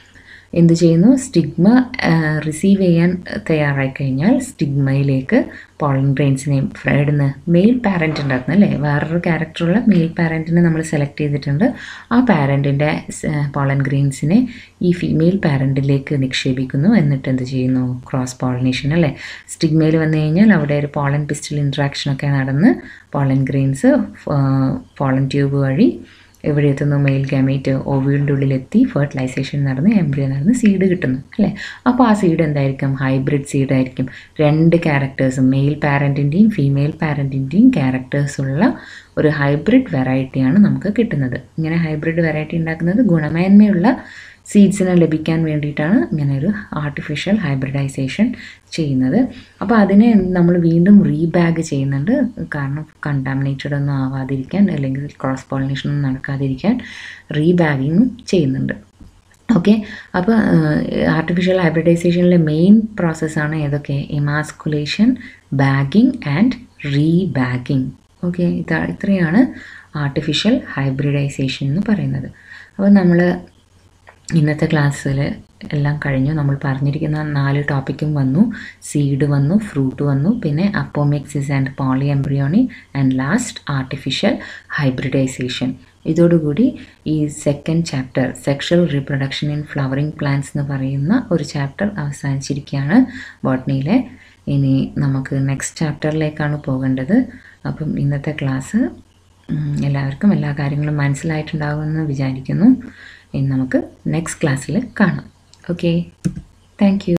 എന്ത് ചെയ്യുന്നു stigma receive ചെയ്യാൻ തയ്യാറായി കഴിഞ്ഞാൽ സ്റ്റിഗ്മയിലേക്ക് pollen ഗ്രെയിൻസിനെ ഇടുന്ന mail parent ഉണ്ടായിരുന്നു അല്ലേ വേറൊരു ക്യാരക്ടറുള്ള mail പാരൻറ്റിനെ നമ്മൾ സെലക്ട് ചെയ്തിട്ടുണ്ട് ആ പാരൻറ്റിൻ്റെ പോളൻ ഗ്രെയിൻസിനെ ഈ ഫീമെയിൽ പാരൻറ്റിലേക്ക് നിക്ഷേപിക്കുന്നു എന്നിട്ട് എന്ത് ചെയ്യുന്നു ക്രോസ് പോളിനേഷൻ അല്ലേ സ്റ്റിഗ്മയിൽ വന്നു കഴിഞ്ഞാൽ അവിടെ ഒരു പോളൻ പിസ്റ്റൽ ഇൻട്രാക്ഷനൊക്കെ നടന്ന് പോളൻ ഗ്രെയിൻസ് പോളൻ ട്യൂബ് വഴി എവിടെ എത്തുന്നു മെയിൽ ഗാമേറ്റ് ഓവിയുടെ ഉള്ളിലെത്തി ഫെർട്ടിലൈസേഷൻ നടന്ന് എംബ്രിയോ നടന്ന് സീഡ് കിട്ടുന്നു അല്ലേ അപ്പോൾ ആ സീഡ് എന്തായിരിക്കും ഹൈബ്രിഡ് സീഡ് ആയിരിക്കും രണ്ട് ക്യാരക്ടേഴ്സും മെയിൽ പാരൻറ്റിൻ്റെയും ഫീമെയിൽ പാരൻറ്റിൻ്റെയും ക്യാരക്ടേഴ്സുള്ള ഒരു ഹൈബ്രിഡ് വെറൈറ്റിയാണ് നമുക്ക് കിട്ടുന്നത് ഇങ്ങനെ ഹൈബ്രിഡ് വെറൈറ്റി ഉണ്ടാക്കുന്നത് ഗുണമേന്മയുള്ള സീഡ്സിന് ലഭിക്കാൻ വേണ്ടിയിട്ടാണ് ഇങ്ങനെ ഒരു ആർട്ടിഫിഷ്യൽ ഹൈബ്രിഡൈസേഷൻ ചെയ്യുന്നത് അപ്പോൾ അതിനെ നമ്മൾ വീണ്ടും റീബാഗ് ചെയ്യുന്നുണ്ട് കാരണം കണ്ടാമിനേറ്റഡ് ഒന്നും ആവാതിരിക്കാൻ അല്ലെങ്കിൽ ക്രോസ് പോളിനേഷൻ ഒന്നും നടക്കാതിരിക്കാൻ റീബാഗിങ്ങും ചെയ്യുന്നുണ്ട് ഓക്കെ അപ്പോൾ ആർട്ടിഫിഷ്യൽ ഹൈബ്രിഡൈസേഷനിലെ മെയിൻ പ്രോസസ്സാണ് ഏതൊക്കെ emasculation bagging and rebagging okay ഇതാ ഇത്രയാണ് ആർട്ടിഫിഷ്യൽ ഹൈബ്രിഡൈസേഷൻ എന്ന് പറയുന്നത് അപ്പോൾ നമ്മൾ ഇന്നത്തെ ക്ലാസ്സിൽ എല്ലാം കഴിഞ്ഞു നമ്മൾ പറഞ്ഞിരിക്കുന്ന നാല് ടോപ്പിക്കും വന്നു സീഡ് വന്നു ഫ്രൂട്ട് വന്നു പിന്നെ apomixis and polyembryony and last artificial hybridization ഇതോടുകൂടി ഈ second chapter sexual reproduction in flowering plants എന്ന് പറയുന്ന ഒരു ചാപ്റ്റർ അവസാനിച്ചിരിക്കുകയാണ് ബോട്ടണിയിലെ ഇനി നമുക്ക് നെക്സ്റ്റ് ചാപ്റ്ററിലേക്കാണ് പോകേണ്ടത് അപ്പം ഇന്നത്തെ ക്ലാസ് എല്ലാവർക്കും എല്ലാ കാര്യങ്ങളും മനസ്സിലായിട്ടുണ്ടാകുമെന്ന് വിചാരിക്കുന്നു ഇനി നമുക്ക് നെക്സ്റ്റ് ക്ലാസ്സിൽ കാണാം ഓക്കെ താങ്ക് യു